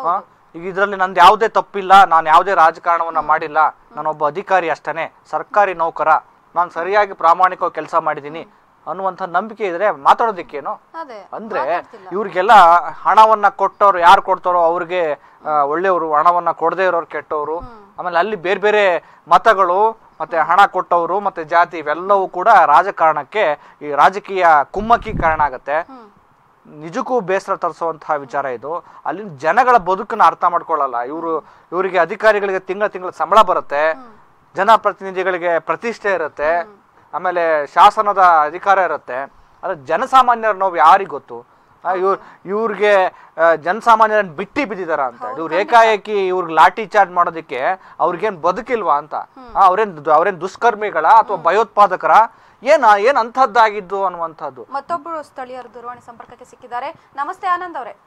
ಈಗ ಇದರಲ್ಲಿ ನಂದು ಯಾವುದೇ ತಪ್ಪಿಲ್ಲ ನಾನು ಯಾವುದೇ ರಾಜಕಾರಣವನ್ನ ಮಾಡಿಲ್ಲ ನಾನೊಬ್ಬ ಅಧಿಕಾರಿ ಅಷ್ಟೇ ಸರ್ಕಾರಿ ನೌಕರ ನಾನು ಸರಿಯಾಗಿ ಪ್ರಾಮಾಣಿಕವಾಗಿ ಕೆಲಸ ಮಾಡಿದ್ದೀನಿ ಅನ್ನುವಂಥ ನಂಬಿಕೆ ಇದ್ರೆ ಮಾತಾಡೋದಕ್ಕೇನು ಅದೇ ಅಂದ್ರೆ ಇವ್ರಿಗೆಲ್ಲ ಹಣವನ್ನ ಕೊಟ್ಟವ್ರು ಯಾರು ಕೊಡ್ತಾರೋ ಅವ್ರಿಗೆ ಆ, ಒಳ್ಳೆಯವರು ಹಣವನ್ನ ಕೊಡದೇ ಇರೋರು ಕೆಟ್ಟವರು ಆಮೇಲೆ ಅಲ್ಲಿ ಬೇರೆ ಬೇರೆ ಮತಗಳು ಮತ್ತೆ ಹಣ ಕೊಟ್ಟವರು ಮತ್ತೆ ಜಾತಿ ಇವೆಲ್ಲವೂ ಕೂಡ ರಾಜಕಾರಣಕ್ಕೆ ಈ ರಾಜಕೀಯ ಕುಮ್ಮಕ್ಕಿ ಕಾರಣ ಆಗತ್ತೆ ನಿಜಕ್ಕೂ ಬೇಸರ ತರಿಸುವಂತಹ ವಿಚಾರ ಇದು ಅಲ್ಲಿನ ಜನಗಳ ಬದುಕನ್ನ ಅರ್ಥ ಮಾಡ್ಕೊಳ್ಳಲ್ಲ ಇವರು ಇವರಿಗೆ ಅಧಿಕಾರಿಗಳಿಗೆ ತಿಂಗಳ ತಿಂಗಳ ಸಂಬಳ ಬರುತ್ತೆ ಜನಪ್ರತಿನಿಧಿಗಳಿಗೆ ಪ್ರತಿಷ್ಠೆ ಇರುತ್ತೆ ಆಮೇಲೆ ಶಾಸನದ ಅಧಿಕಾರ ಇರುತ್ತೆ ಆದ್ರೆ ಜನಸಾಮಾನ್ಯರ ನೋವು ಯಾರಿಗೆ ಗೊತ್ತು ಆ, ಇವ್ರ್ ಇವ್ರಿಗೆ ಆ, ಜನಸಾಮಾನ್ಯರನ್ನ ಬಿಟ್ಟಿ ಬಿದ್ದಿದಾರ ಅಂತ ಇವ್ರು ಏಕಾಏಕಿ ಇವ್ರಿಗೆ ಲಾಠಿ ಚಾರ್ಜ್ ಮಾಡೋದಕ್ಕೆ ಅವ್ರಿಗೇನ್ ಬದುಕಿಲ್ವಾ ಅಂತ ಆ, ಅವ್ರೇನ್ ಅವ್ರೇನ್ ದುಷ್ಕರ್ಮಿಗಳ ಅಥವಾ ಭಯೋತ್ಪಾದಕರ ಏನ ಏನ್ ಅಂಥದ್ದಾಗಿದ್ದು ಅನ್ನುವಂಥದ್ದು ಮತ್ತೊಬ್ಬರು ಸ್ಥಳೀಯರು ದೂರವಾಣಿ ಸಂಪರ್ಕಕ್ಕೆ ಸಿಕ್ಕಿದ್ದಾರೆ ನಮಸ್ತೆ ಆನಂದ್ ಅವರೇ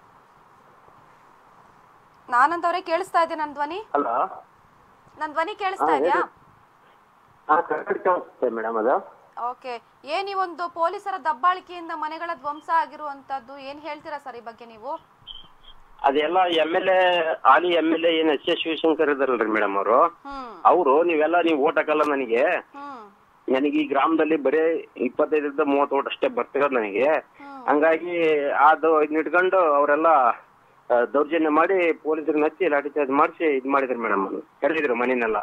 ಆನಂದ್ ಅವರೇ ಕೇಳಿಸ್ತಾ ಇದೆ ನನ್ನ ಧ್ವನಿ ಹಲೋ ನನ್ನ ಧ್ವನಿ ಕೇಳಿಸ್ತಾ ಇದೆಯಾ ಹಾ ಕರೆಕ್ಟ್ ಮೇಡಮ್ ಅದು ಓಕೆ ಏನ್ ಈ ಒಂದು ಪೊಲೀಸರ ದಬ್ಬಾಳಿಕೆಯಿಂದ ಮನೆಗಳ ಧ್ವಂಸ ಆಗಿರುವಂತದ್ದು ಏನ್ ಹೇಳ್ತೀರಾ ಸರ್ ಈ ಬಗ್ಗೆ ನೀವು ಅದೆಲ್ಲ ಎಮ್ ಎಲ್ ಎ ಹಾಲಿ ಎಮ್ ಎಲ್ ಎ ಏನ್ ಎಸ್ ಎಸ್ ಶಿವಶಂಕರ್ ಇದಾರಲ್ರಿ ಮೇಡಮ್ ಅವರು ಅವರು ನೀವೆಲ್ಲ ನೀವು ಓಟ್ ಹಾಕಲ್ಲ ನನಗೆ ನನಗೆ ಈ ಗ್ರಾಮದಲ್ಲಿ ಬರೀ ಇಪ್ಪತ್ತೈದರಿಂದ ಮೂವತ್ತು ಓಟ್ ಅಷ್ಟೇ ಬರ್ತಿರೋದು ನನಗೆ ಹಂಗಾಗಿ ಅದು ಇದನ್ನ ಇಟ್ಕೊಂಡು ಅವರೆಲ್ಲ ದೌರ್ಜನ್ಯ ಮಾಡಿ ಪೊಲೀಸರನ್ನ ಹಚ್ಚಿ ಲಾಠಿ ಚಾರ್ಜ್ ಮಾಡಿಸಿ ಇದ್ ಮಾಡಿದ್ರು ಮೇಡಮ್ ಕರೆದಿದ್ರು ಮನೆನೆಲ್ಲ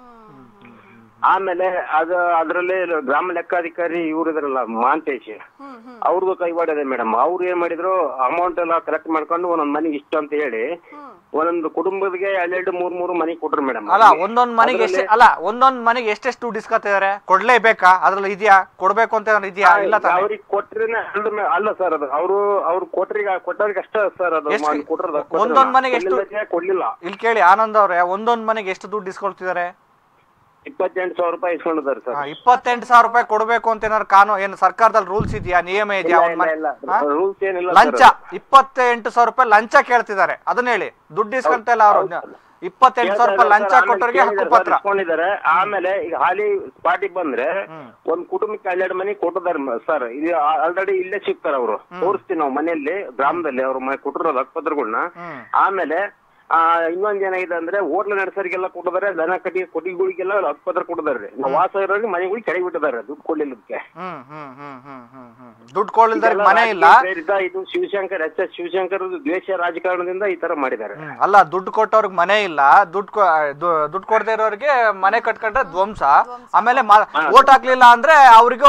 ಆಮೇಲೆ ಅದು ಅದರಲ್ಲಿ ಗ್ರಾಮ ಲೆಕ್ಕಾಧಿಕಾರಿ ಇವ್ರು ಇದ್ರಲ್ಲ ಮಾಂತೇಶ್ ಅವ್ರದ್ದು ಕೈವಾಡ ಇದೆ ಮೇಡಮ್ ಅವ್ರು ಏನ್ ಮಾಡಿದ್ರು ಅಮೌಂಟ್ ಎಲ್ಲ ಕಲೆಕ್ಟ್ ಮಾಡ್ಕೊಂಡು ಒಂದೊಂದ್ ಮನೆಗೆ ಇಷ್ಟು ಅಂತ ಹೇಳಿ ಒಂದೊಂದು ಕುಟುಂಬಕ್ಕೆ ಎರಡೆರಡು ಮೂರ್ ಮೂರು ಮನೆಗೆ ಕೊಟ್ರು ಮೇಡಮ್ ಅಲ್ಲ ಒಂದೊಂದ್ ಮನೆಗೆ ಎಷ್ಟು ಅಲ್ಲ ಒಂದೊಂದ್ ಮನೆಗೆ ಎಷ್ಟೆಷ್ಟು ದುಡ್ಡು ಇಸ್ಕೊತಿದಾರೆ ಕೊಡ್ಲೇಬೇಕಾ ಅದ್ರಲ್ಲಿ ಇದೆಯಾ ಕೊಡ್ಬೇಕು ಅಂತ ಏನಾದ್ರು ಇದೆಯಾ ಇಲ್ಲ ತಾನೇ ಅವ್ರಿಗೆ ಕೊಟ್ರೇನೆ ಅಲ್ದ ಮೇ- ಅಲ್ಲ ಸರ್ ಅದು ಅವರು ಅವ್ರು ಕೊಟ್ರಿಗೆ ಕೊಟ್ಟವ್ರಿಗೆ ಅಷ್ಟೇ ಸರ್ ಅದು ಎಷ್ಟು? ಮಾಡಿ ಕೊಟ್ರದ ಒಂದೊಂದ್ ಮನೆಗೆ ಎಷ್ಟು ಕೊಡ್ಲಿಲ್ಲ ಇಲ್ಲಿ ಕೇಳಿ ಆನಂದ್ ಅವ್ರೆ ಒಂದೊಂದ್ ಮನೆಗೆ ಎಷ್ಟು ದುಡ್ಡು ಇಸ್ಕೊಳ್ತಿದ್ದಾರೆ ಇಪ್ಪತ್ತೆಂಟು ಸಾವಿರ ರೂಪಾಯಿ ಇಸ್ಕೊಂಡಿದ್ದಾರೆ ಸರ್ ಇಪ್ಪತ್ತೆಂಟು ಸಾವಿರ ರೂಪಾಯಿ ಕೊಡ್ಬೇಕು ಅಂತ ಏನಾದ್ರು ಕಾನೂನು ಏನು ಸರ್ಕಾರದಲ್ಲಿ ರೂಲ್ಸ್ ಇದೆಯಾ ನಿಯಮ ಇದೆಯಾ ಇಲ್ಲ, ಒಂದ್ ಮನೆ- ಇಲ್ಲ, ಇಲ್ಲ. ಹಾ? ರೂಲ್ಸ್ ಏನಿಲ್ಲ ಸರ್ ಲಂಚ ಅದು. ಇಪ್ಪತ್ತೆಂಟು ಸಾವಿರ ರೂಪಾಯಿ ಲಂಚ ಕೇಳ್ತಿದ್ದಾರೆ ಅದನ್ನ ಹೇಳಿ ದುಡ್ಡು ಇಸ್ಕೊಂತ ಇಲ್ಲ ಅವರು ಇಪ್ಪತ್ತೆಂಟು ಸಾವಿರ ರೂಪಾಯಿ ಲಂಚ ಕೊಟ್ಟವ್ರಿಗೆ ಹಕ್ಕುಪತ್ರ ಇಸ್ಕೊಂಡಿದ್ದಾರೆ ಆಮೇಲೆ ಈಗ ಹಾಲಿ ಸ್ಪಾಟಿಗೆ ಬಂದ್ರೆ ಒಂದ್ ಕುಟುಂಬಕ್ಕೆ ಎರಡೆರಡು ಮನೆ ಕೊಟ್ಟಿದ್ದಾರೆ ಸರ್ ಇದು ಆಲ್ರೆಡಿ ಇಲ್ಲೇ ಸಿಗ್ತಾರ ಅವರು ತೋರಿಸ್ತೀವಿ ನಾವು ಮನೆಯಲ್ಲಿ ಗ್ರಾಮದಲ್ಲಿ ಅವ್ರ ಮನೆ ಕೊಟ್ಟಿರೋದು ಹಕ್ಕುಪತ್ರಗಳನ್ನ ಆಮೇಲೆ ಆ ಇನ್ನೊಂದ್ ಏನಾಗಿದೆ ಅಂದ್ರೆ ಹೋಟ್ಲ್ ನಡೆಸೋರಿಗೆಲ್ಲ ಕೊಟ್ಟಿದ್ದಾರೆ ದನ ಕಟ್ಟಿ ಕೊಟ್ಟಿಗಳಿಗೆಲ್ಲ ಹಕ್ಕುಪತ್ರ ಕೊಟ್ಟಿದ್ದಾರೆ ನಾವು ವಾಸ ಇರೋರಿಗೆ ಮನೆಗಳಿಗೆ ಕೆಳಗೆ ಬಿಟ್ಟಿದ್ದಾರೆ ದುಡ್ಡು ಕೊಡ್ಲಿಲ್ಲದಕ್ಕೆ ಹ್ಮ್ ಹ್ಮ್ ಹ್ಮ್ ಹ್ಮ್ ಹ್ಮ್ ಹ್ಮ್ ದುಡ್ಡು ಕೊಡ್ಲಿಲ್ದವ್ರಿಗೆ ಇದೆಲ್ಲ ಮನೆ ಇಲ್ಲ ರಾಜಕೀಯ ಪ್ರೇರಿತ, ಇದು ಶಿವಶಂಕರ್ ಎಸ್ ಎಸ್ ಶಿವಶಂಕರ್ ದ್ವೇಷ ರಾಜಕಾರಣದಿಂದ ಈ ತರ ಮಾಡಿದ್ದಾರೆ ಹ್ಮ್. ಅಲ್ಲ ದುಡ್ಡು ಕೊಟ್ಟವ್ರಿಗೆ ಮನೆ ಇಲ್ಲ ದುಡ್ಡು ದುಡ್ಡು ಕೊಡದೇ ಇರೋರಿಗೆ ಮನೆ ಕಟ್ಕೊಂಡ್ರೆ ಧ್ವಂಸ ಆಮೇಲೆ ಓಟ್ ಹಾಕ್ಲಿಲ್ಲ ಅಂದ್ರೆ ಅವ್ರಿಗೂ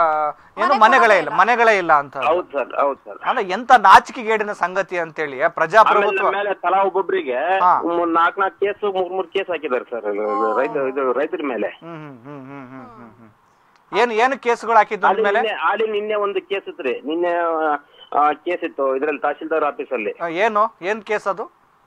ಏನು ಮನೆಗಳೇ ಇಲ್ಲ ಮನೆಗಳೇ ಇಲ್ಲ ಅಂತ ಹೌದ್ ಸರ್ ಹೌದ್ ಸರ್ ಅಂದ್ರೆ ಎಂತ ನಾಚಿಕೆಗೇಡಿನ ಸಂಗತಿ ಅಂತೇಳಿ ಪ್ರಜಾಪ್ರಭುತ್ವ ಆಮೇಲೆ ಮೇಲೆ ತಲಾ ಒಬ್ಬೊಬ್ರಿಗೆ ಹಾ. ನಾಲ್ಕ್ ನಾಲ್ಕು ಕೇಸ್ ಮೂರ್ ಮೂರ್ ಕೇಸ್ ಹಾಕಿದ್ದಾರೆ ಸರ್ ರೈತ ಇದು ರೈತರ ಮೇಲೆ ಹ್ಮ್ ಹ್ಮ್ ಹ್ಮ್ ಹ್ಮ್ ಹ್ಮ್ ಹ್ಮ್ ಹ್ಮ್. ಏನು ಏನು ಕೇಸ್ಗಳು ಹಾಕಿದ್ದು ಅಲ್ಲಿ ಮೇಲೆ ನಿನ್ನೆ ಅಲ್ಲಿ ನಿನ್ನೆ ಒಂದು ಕೇಸ್ ಇತ್ರಿ ನಿನ್ನೆ ಕೇಸ್ ಇತ್ತು ಇದ್ರಲ್ಲಿ ತಹಶೀಲ್ದಾರ್ ಆಫೀಸ್ ಅಲ್ಲಿ ಆ, ಏನು ಏನ್ ಕೇಸ್ ಅದು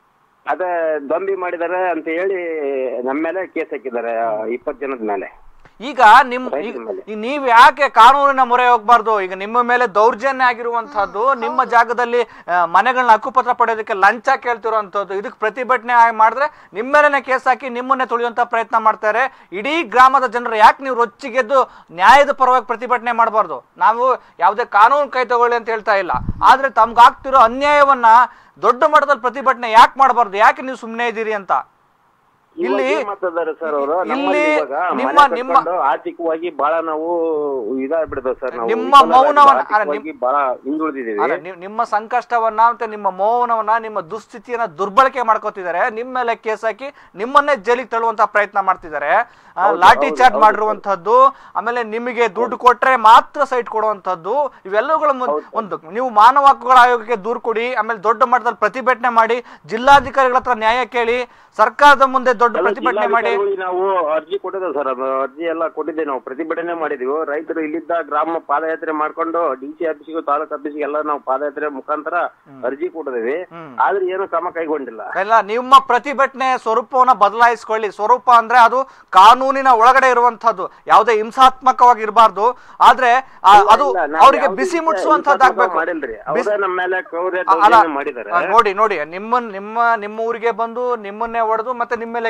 ಅದೇ ದೊಂಬಿ ಮಾಡಿದ್ದಾರೆ ಅಂತ ಹೇಳಿ ನಮ್ಮ ಮೇಲೆ ಕೇಸ್ ಹಾಕಿದ್ದಾರೆ ಇಪ್ಪತ್ತು ಜನದ ಮೇಲೆ ಈಗ ನಿಮ್ ಈಗ ಈಗ ನೀವ್ ಯಾಕೆ ಕಾನೂನಿನ ಮೊರೆ ಹೋಗ್ಬಾರ್ದು ಈಗ ನಿಮ್ಮ ಮೇಲೆ ದೌರ್ಜನ್ಯ ಆಗಿರುವಂತಹದ್ದು ನಿಮ್ಮ ಜಾಗದಲ್ಲಿ ಆ, ಮನೆಗಳನ್ನ ಹಕ್ಕುಪತ್ರ ಪಡೆಯೋದಕ್ಕೆ ಲಂಚ ಕೇಳ್ತಿರುವಂತದ್ದು ಇದಕ್ಕೆ ಪ್ರತಿಭಟನೆ ಆಗಿ ಮಾಡಿದ್ರೆ ನಿಮ್ಮ ಮೇಲೆನೆ ಕೇಸ್ ಹಾಕಿ ನಿಮ್ಮನ್ನೇ ತುಳಿಯುವಂತ ಪ್ರಯತ್ನ ಮಾಡ್ತಾರೆ ಇಡೀ ಗ್ರಾಮದ ಜನರು ಯಾಕೆ ನೀವು ರೊಚ್ಚಿಗೆದ್ದು ನ್ಯಾಯದ ಪರವಾಗಿ ಪ್ರತಿಭಟನೆ ಮಾಡಬಾರ್ದು ನಾವು ಯಾವುದೇ ಕಾನೂನು ಕೈ ತಗೊಳ್ಳಿ ಅಂತ ಹೇಳ್ತಾ ಇಲ್ಲ ಆದ್ರೆ ತಮ್ಗಾಗ್ತಿರೋ ಅನ್ಯಾಯವನ್ನ ದೊಡ್ಡ ಮಟ್ಟದಲ್ಲಿ ಪ್ರತಿಭಟನೆ ಯಾಕೆ ಮಾಡಬಾರ್ದು ಯಾಕೆ ನೀವು ಸುಮ್ಮನೆ ಇದ್ದೀರಿ ಅಂತ ಇಲ್ಲಿ ಮಾತಾಡ್ತಾರೆ ಸರ್ ಅವರು ಇಲ್ಲಿ ನಿಮ್ಮ ನಿಮ್ಮ ಆರ್ಥಿಕವಾಗಿ ಬಹಳ ನಾವು ಇದಾಗ್ಬಿಡ್ತೇವೆ ಸರ್ ನಾವು ನಿಮ್ಮ ವಿಫಲರಾಗಿ ಮೌನವನ್ನ- ಅಲ್ಲ, ಆರ್ಥಿಕವಾಗಿ ಬಹಳ ಹಿಂದುಳಿದಿದ್ದೀವಿ ಅಲ್ಲ, ನೀವು- ನಿಮ್ಮ ಸಂಕಷ್ಟವನ್ನ ಮತ್ತೆ ನಿಮ್ಮ ಮೌನವನ್ನ ನಿಮ್ಮ ದುಸ್ಥಿತಿಯನ್ನ ದುರ್ಬಳಕೆ ಮಾಡ್ಕೋತಿದ್ದಾರೆ ನಿಮ್ಮ ಮೇಲೆ ಕೇಸ್ ಹಾಕಿ ನಿಮ್ಮನ್ನೇ ಜೈಲಿಗೆ ತಳ್ಳುವಂತ ಪ್ರಯತ್ನ ಮಾಡ್ತಿದ್ದಾರೆ ಆ, ಲಾಠಿ ಚಾರ್ಜ್ ಮಾಡಿರುವಂತದ್ದು ಆಮೇಲೆ ನಿಮಗೆ ದುಡ್ಡು ಕೊಟ್ರೆ ಮಾತ್ರ ಸೈಟ್ ಕೊಡುವಂತದ್ದು ಇವೆಲ್ಲವುಗಳ ಮುನ್- ಒಂದು ನೀವು ಮಾನವ ಹಕ್ಕುಗಳ ಆಯೋಗಕ್ಕೆ ದೂರು ಕೊಡಿ ಆಮೇಲೆ ದೊಡ್ಡ ಮಟ್ಟದಲ್ಲಿ ಪ್ರತಿಭಟನೆ ಮಾಡಿ ಜಿಲ್ಲಾಧಿಕಾರಿಗಳ ಹತ್ರ ನ್ಯಾಯ ಕೇಳಿ ಸರ್ಕಾರದ ಮುಂದೆ ದೊಡ್ಡ ಅಲ್ಲ, ಪ್ರತಿಭಟನೆ ಮಾಡಿ ಜಿಲ್ಲಾಧಿಕಾರಿಗಳಿಗೆ ನಾವು ಅರ್ಜಿ ಕೊಟ್ಟಿದ್ದೇವೆ ಸರ್ ಅದು ಅರ್ಜಿ ಎಲ್ಲ ಕೊಟ್ಟಿದ್ದೇವೆ ನಾವು ಪ್ರತಿಭಟನೆ ಮಾಡಿದೀವಿ ರೈತರು ಇಲ್ಲಿದ್ದ ಗ್ರಾಮ ಪಾದಯಾತ್ರೆ ಮಾಡ್ಕೊಂಡು ಡಿ ಸಿ ಆಫೀಸಿಗೂ ತಾಲೂಕ್ ಆಫೀಸಿಗೆ ಎಲ್ಲ ನಾವು ಪಾದಯಾತ್ರೆ ಮುಖಾಂತರ ಅರ್ಜಿ ಕೊಟ್ಟಿದ್ದೀವಿ ಆದ್ರೆ ಏನು ಕ್ರಮ ಕೈಗೊಂಡಿಲ್ಲ ಎಲ್ಲ ನಿಮ್ಮ ಪ್ರತಿಭಟನೆ ಸ್ವರೂಪವನ್ನ ಬದಲಾಯಿಸ್ಕೊಳ್ಳಿ ಸ್ವರೂಪ ಅಂದ್ರೆ ಅದು ಕಾನೂನಿನ ಒಳಗಡೆ ಇರುವಂತದ್ದು ಯಾವುದೇ ಹಿಂಸಾತ್ಮಕವಾಗಿ ಇರಬಾರ್ದು ಆದ್ರೆ ಆ, ಅದು ಇಲ್ಲ, ನಾವು ಅವರಿಗೆ ಯಾವುದೇ ಬಿಸಿ ರೀತಿಯ ಮುಟ್ಟಿಸುವಂತದ್ದಾಗ್ಬೇಕು ಮಾಡಿಲ್ರಿ ಬಿಸಿ- ಅವರೇ ನಮ್ಮ ಮೇಲೆ ಕ್ರೌರ್ಯ ಅಲ್ಲ ದೌರ್ಜನ್ಯ ಮಾಡಿದ್ದಾರೆ ಆ, ನೋಡಿ ನೋಡಿ ನಿಮ್ಮ ನಿಮ್ಮ ನಿಮ್ಮ ಊರಿಗೆ ಬಂದು ನಿಮ್ಮನ್ನೇ ಹೊಡೆದು ಮತ್ತೆ ನಿಮ್ಮ ಮೇಲೆ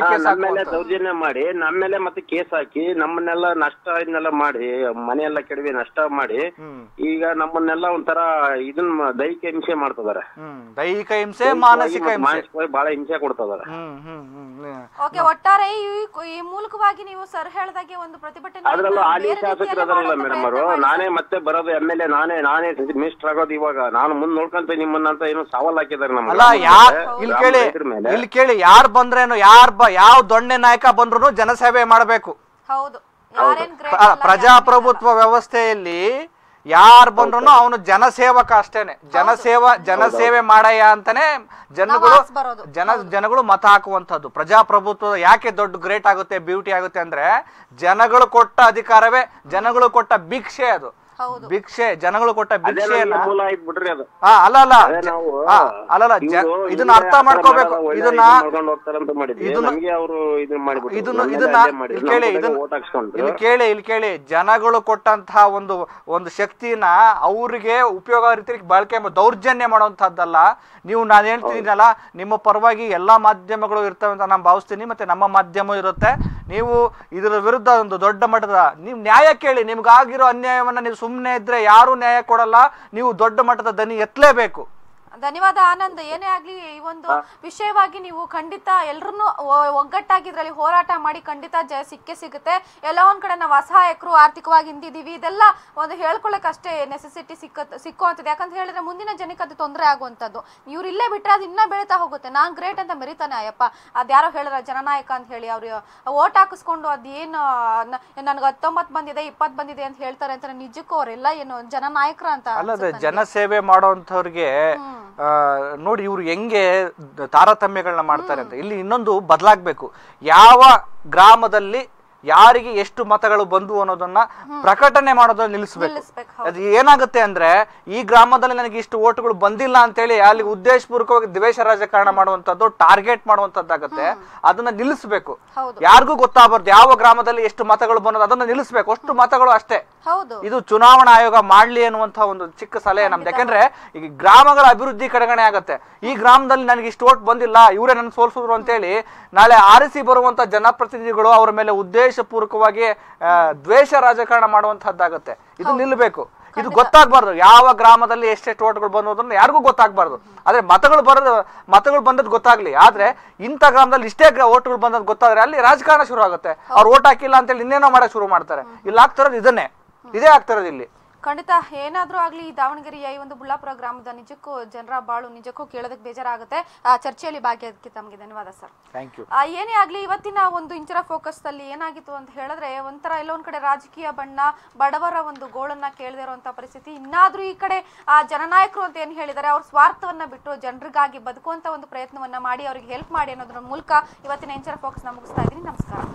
ಹಾ, ಕೇಸ್ ನಮ್ಮ ಮೇಲೆ ಹಾಕುವಂಥದ್ದು ದೌರ್ಜನ್ಯ ಮಾಡಿ ನಮ್ಮ ಮೇಲೆ ಮತ್ತೆ ಕೇಸ್ ಹಾಕಿ ನಮ್ಮನ್ನೆಲ್ಲ ನಷ್ಟ ಇದನ್ನೆಲ್ಲ ಮಾಡಿ ಮನೆಯೆಲ್ಲ ಕೆಡವಿ ನಷ್ಟ ಮಾಡಿ ಈಗ ನಮ್ಮನ್ನೆಲ್ಲ ಒಂಥರ ಇದನ್ನ ದೈಹಿಕ ಹಿಂಸೆ ಮಾಡ್ತಿದಾರೆ ಹ್ಮ್ ದೈಹಿಕ ಹಿಂಸೆ ಮಾನಸಿಕ ಹಿಂಸೆ ಮಾನಸಿಕವಾಗಿ ಬಹಳ ಹಿಂಸೆ ಕೊಡ್ತಿದಾರೆ ಹ್ಮ್ ಹ್ಮ್ ಹ್ಮ್ ಹ್ಮ್. ಓಕೆ ಒಟ್ಟಾರೆ ಈ ಈ ಮೂಲಕವಾಗಿ ನೀವು ಸರ್ ಹೇಳ್ದಾಗೆ ಒಂದು ಪ್ರತಿಭಟನೆ ಅದ್ರಲ್ಲೂ ಹಾಲಿ ಶಾಸಕರು ಅದರಲ್ಲ ಮೇಡಮ್ ಅವರು ನಾನೇ ಮತ್ತೆ ಬರೋದು ಎಮ್ ಎಲ್ ಎ ನಾನೇ ನಾನೇ ಮಿನಿಸ್ಟರ್ ಆಗೋದು ಇವಾಗ ನಾನು ಮುಂದ್ ನೋಡ್ಕೊಂತ ನಿಮ್ಮನ್ನ ಅಂತ ಏನೋ ಸವಾಲ್ ಹಾಕಿದಾರೆ ನಮ್ಮ ಅಲ್ಲ ಗ್ರಾಮದ ಯಾರ್ ಮೇಲೆ, ಇಲ್ಲಿ ಗ್ರಾಮ ಕೇಳಿ ರೈತರ ಮೇಲೆ ಇಲ್ಲಿ ಕೇಳಿ ಯಾರ್ ಬಂದ್ರೇನು ಯಾರ್ ಬ ಯಾವ ದೊಣ್ಣೆ ನಾಯಕ ಬಂದ್ರು ಜನಸೇವೆ ಮಾಡಬೇಕು ಹೌದು ಯಾರೇನ್ ಗ್ರೇಟ್ ಪ್ರ- ಪ್ರಜಾಪ್ರಭುತ್ವ ವ್ಯವಸ್ಥೆಯಲ್ಲಿ ಯಾರ್ ಬಂದ್ರು ಅವನು ಜನಸೇವಕ ಅಷ್ಟೇನೆ ಜನಸೇವ ಜನಸೇವೆ ಮಾಡಯ್ಯ ಅಂತಾನೆ ಜನಗಳು ಆಸ್ ಬರೋದು. ಜನ ಜನಗಳು ಮತ ಹಾಕುವಂಥದ್ದು ಪ್ರಜಾಪ್ರಭುತ್ವ ಯಾಕೆ ದೊಡ್ಡ ಗ್ರೇಟ್ ಆಗುತ್ತೆ ಬ್ಯೂಟಿ ಆಗುತ್ತೆ ಅಂದ್ರೆ ಜನಗಳು ಕೊಟ್ಟ ಅಧಿಕಾರವೇ ಜನಗಳು ಕೊಟ್ಟ ಭಿಕ್ಷೆ ಅದು ಹೌದು ಭಿಕ್ಷೆ ಜನಗಳು ಕೊಟ್ಟ ಅದೇ ಭಿಕ್ಷೆಯನ್ನ ನಮ್ಗೆ ಮೂಲ ಆಯ್ತು ಬಿಡ್ರಿ ಅದು ಆ, ಅಲ್ಲ ಅಲ್ಲ ಅದೇ ಜ- ನಾವು ಆ, ಅಲ್ಲಲ್ಲ ಜ- ಇವ್ರು ಇದನ್ನ ಇಲ್ಲೇ ಅರ್ಥ ಆ ಥರ ಮಾಡ್ಕೋಬೇಕು ಮಾಡೋದು ಒಳ್ಳೆ ಇದನ್ನ ಇದು ಮಾಡ್ಕೊಂಡು ಹೋಗ್ತಾರಂತ ಮಾಡಿದ್ವಿ ಇದನ್ನ- ನಮ್ಗೆ ಅವರು ಇದನ್ನ ಮಾಡಿಬಿಟ್ರು ಇದನ್ನ ನಮ್ಮೆಲ್ಲ ಇದನ್ನ ಅದೇ ಮಾಡಿದ್ರು. ಇಲ್ಲಿ ಕೇಳಿ ನಮ್ಮ ಕಡೆಗೆ ಇದನ್ನ vote ಹಾಕ್ಸ್ಕೊಂಡ್ರು. ಇಲ್ಲಿ ಕೇಳಿ ಇಲ್ಲಿ ಕೇಳಿ ಜನಗಳು ಕೊಟ್ಟಂತಹ ಒಂದು ಒಂದು ಶಕ್ತಿನ ಅವ್ರಿಗೆ ಉಪಯೋಗ ರೀತಿ ಬಳಕೆ ಮಾ- ದೌರ್ಜನ್ಯ ಮಾಡುವಂತಹದ್ದಲ್ಲ ನೀವು ನಾನು ಹೇಳ್ತಿದ್ದೀನಲ್ಲ ನಿಮ್ಮ ಪರವಾಗಿ ಎಲ್ಲಾ ಮಾಧ್ಯಮಗಳು ಇರ್ತವೆ ಅಂತ ನಾನು ಭಾವಿಸ್ತೀನಿ ಮತ್ತೆ ನಮ್ಮ ಮಾಧ್ಯಮ ಇರುತ್ತೆ ನೀವು ಇದರ ವಿರುದ್ಧ ಒಂದು ದೊಡ್ಡ ಮಟ್ಟದ ನೀವು ನ್ಯಾಯ ಕೇಳಿ ನಿಮ್ಗಾಗಿರೋ ಅನ್ಯಾಯವನ್ನ ನೀವು ಸುಮ್ಮನೆ ಇದ್ರೆ ಯಾರು ನ್ಯಾಯ ಕೊಡಲ್ಲ ನೀವು ದೊಡ್ಡ ಮಟ್ಟದ ದನಿ ಎತ್ತಲೇಬೇಕು ಧನ್ಯವಾದ ಆನಂದ್ ಏನೇ ಆಗ್ಲಿ ಈ ಒಂದು ವಿಷಯವಾಗಿ ನೀವು ಖಂಡಿತ ಎಲ್ರನ್ನೂ ಒಗ್ಗಟ್ಟಾಗಿದ್ರಲ್ಲಿ ಹೋರಾಟ ಮಾಡಿ ಖಂಡಿತ ಜಯ ಸಿಕ್ಕೇ ಸಿಗುತ್ತೆ ಎಲ್ಲ ಒಂದ್ ಕಡೆ ನಾವು ಅಸಹಾಯಕರು ಆರ್ಥಿಕವಾಗಿ ಹಿಂದಿದೀವಿ ಇದೆಲ್ಲ ಒಂದು ಹೇಳ್ಕೊಳಕ್ ಅಷ್ಟೇ ನೆಸೆಸಿಟಿ ಸಿಕ್ಕ ಸಿಕ್ಕುವಂಥದ್ದು ಯಾಕಂತ ಹೇಳಿದ್ರೆ ಮುಂದಿನ ಜನಕ್ಕೆ ಅದು ತೊಂದರೆ ಆಗುವಂಥದ್ದು ಇವ್ರು ಇಲ್ಲೇ ಬಿಟ್ರೆ ಅದು ಇನ್ನೂ ಬೆಳೀತಾ ಹೋಗುತ್ತೆ ನಾನ್ ಗ್ರೇಟ್ ಅಂತ ಮೆರಿತಾನೆ ಅಯ್ಯಪ್ಪ ಅದ್ಯಾರೋ ಹೇಳಿರ ಜನನಾಯಕ ಅಂತ ಹೇಳಿ ಅವ್ರು ಓಟ್ ಹಾಕಿಸ್ಕೊಂಡು ಅದೇನು ನನಗೆ ಹತ್ತೊಂಬತ್ತು ಬಂದಿದೆ ಇಪ್ಪತ್ತು ಬಂದಿದೆ ಅಂತ ಹೇಳ್ತಾರೆ ಅಂತ ನಿಜಕ್ಕೂ ಅವರೆಲ್ಲ ಏನು ಜನನಾಯಕರ ಅಂತ ಅಲ್ಲದೆ ಜನಸೇವೆ ಮಾಡೋಂಥವ್ರಿಗೆ ಆ, ನೋಡಿ ಇವ್ರು ಹೆಂಗೆ ದ- ತಾರತಮ್ಯಗಳನ್ನ ಮಾಡ್ತಾರೆ ಅಂತ ಇಲ್ಲಿ ಇನ್ನೊಂದು ಬದಲಾಗ್ಬೇಕು ಯಾವ ಗ್ರಾಮದಲ್ಲಿ ಯಾರಿಗೆ ಎಷ್ಟು ಮತಗಳು ಬಂದು ಅನ್ನೋದನ್ನ ಪ್ರಕಟಣೆ ಮಾಡೋದನ್ನ ನಿಲ್ಲಿಸ್ಬೇಕು ನಿಲ್ಲಿಸ್ಬೇಕು, ಅದು ಏನಾಗುತ್ತೆ ಅಂದ್ರೆ ಈ ಗ್ರಾಮದಲ್ಲಿ ನನಗೆ ಇಷ್ಟು ಓಟುಗಳು ಬಂದಿಲ್ಲ ಅಂತೇಳಿ ಅಲ್ಲಿ ಉದ್ದೇಶಪೂರ್ವಕವಾಗಿ ದ್ವೇಷ ರಾಜಕಾರಣ ಮಾಡುವಂತದ್ದು ಟಾರ್ಗೆಟ್ ಮಾಡುವಂತದ್ದಾಗತ್ತೆ ಅದನ್ನ ನಿಲ್ಲಿಸ್ಬೇಕು ಹೌದು. ಯಾರಿಗೂ ಗೊತ್ತಾಗಬಾರ್ದು ಯಾವ ಗ್ರಾಮದಲ್ಲಿ ಎಷ್ಟು ಮತಗಳು ಬಂದದ್ದು ಅದನ್ನ ನಿಲ್ಲಿಸ್ಬೇಕು ಅಷ್ಟು ಮತಗಳು ಅಷ್ಟೇ ಹೌದು ಇದು ಚುನಾವಣಾ ಆಯೋಗ ಮಾಡ್ಲಿ ಅನ್ನುವಂತ ಒಂದು ಚಿಕ್ಕ ಸಲಹೆ ನಮ್ದು ಯಾಕಂದ್ರೆ ಈಗ ಗ್ರಾಮಗಳ ಅಭಿವೃದ್ಧಿ ಕಡೆಗಣೆ ಆಗತ್ತೆ ಈ ಗ್ರಾಮದಲ್ಲಿ ನನಗೆ ಇಷ್ಟು ಓಟ್ ಬಂದಿಲ್ಲ ಇವರೇ ನನ್ನ ಸೋಲ್ಸಿದ್ರು ಅಂತೇಳಿ ನಾಳೆ ಆರಿಸಿ ಬರುವಂತ ಜನಪ್ರತಿನಿಧಿಗಳು ಅವರ ಮೇಲೆ ಉದ್ದೇಶಪೂರ್ವಕವಾಗಿ ಆ, ದ್ವೇಷ ರಾಜಕಾರಣ ಮಾಡುವಂತಹದ್ದಾಗತ್ತೆ ಇದು ನಿಲ್ಲಬೇಕು ಇದು ಗೊತ್ತಾಗ್ಬಾರ್ದು ಯಾವ ಗ್ರಾಮದಲ್ಲಿ ಎಷ್ಟೆಷ್ಟು ಓಟ್ಗಳು ಬಂದೋದನ್ನ ಯಾರಿಗೂ ಗೊತ್ತಾಗ್ಬಾರ್ದು ಆದ್ರೆ ಮತಗಳು ಬರೋದು ಮತಗಳು ಬಂದದ್ದು ಗೊತ್ತಾಗ್ಲಿ ಆದ್ರೆ ಇಂಥ ಗ್ರಾಮದಲ್ಲಿ ಇಷ್ಟೇ ಗ್ರ- ಓಟ್ಗಳು ಬಂದದ್ದು ಗೊತ್ತಾದ್ರೆ ಅಲ್ಲಿ ರಾಜಕಾರಣ ಶುರು ಆಗುತ್ತೆ ಅವ್ರು ಓಟ್ ಹಾಕಿಲ್ಲ ಅಂತೇಳಿ ಇನ್ನೇನೋ ಮಾಡಕ್ ಶುರು ಮಾಡ್ತಾರೆ ಇಲ್ಲಿ ಆಗ್ತಿರೋದು ಇದನ್ನೇ ಇದೇ ಆಗ್ತಿರೋದು ಇಲ್ಲಿ ಖಂಡಿತ ಏನಾದ್ರೂ ಆಗ್ಲಿ ಈ ದಾವಣಗೆರೆಯ ಈ ಒಂದು ಬುಳ್ಳಾಪುರ ಗ್ರಾಮದ ನಿಜಕ್ಕೂ ಜನರ ಬಾಳು ನಿಜಕ್ಕೂ ಕೇಳೋದಕ್ಕೆ ಬೇಜಾರಾಗುತ್ತೆ ಆ ಚರ್ಚೆಯಲ್ಲಿ ಭಾಗಿಯಾದಕ್ಕೆ ತಮಗೆ ಧನ್ಯವಾದ ಸರ್ ಥ್ಯಾಂಕ್ ಯು ಆ, ಏನೇ ಆಗ್ಲಿ ಇವತ್ತಿನ ಒಂದು ಇಂಚರ ಫೋಕಸ್ ಅಲ್ಲಿ ಏನಾಗಿತ್ತು ಅಂತ ಹೇಳಿದ್ರೆ ಒಂಥರ ಎಲ್ಲೋ ಒಂದ್ ಕಡೆ ರಾಜಕೀಯ ಬಣ್ಣ ಬಡವರ ಒಂದು ಗೋಳನ್ನ ಕೇಳದೇ ಇರುವಂತ ಪರಿಸ್ಥಿತಿ ಇನ್ನಾದ್ರೂ ಈ ಕಡೆ ಆ ಜನನಾಯಕರು ಅಂತ ಏನ್ ಹೇಳಿದ್ದಾರೆ ಅವ್ರ ಸ್ವಾರ್ಥವನ್ನ ಬಿಟ್ಟು ಜನರಿಗಾಗಿ ಬದುಕುವಂತ ಒಂದು ಪ್ರಯತ್ನವನ್ನ ಮಾಡಿ ಅವ್ರಿಗೆ ಹೆಲ್ಪ್ ಮಾಡಿ ಅನ್ನೋದ್ರ ಮೂಲಕ ಇವತ್ತಿನ ಇಂಚರ ಫೋಕಸ್ ನ ಮುಗಿಸ್ತಾ ಇದ್ದೀನಿ ನಮಸ್ಕಾರ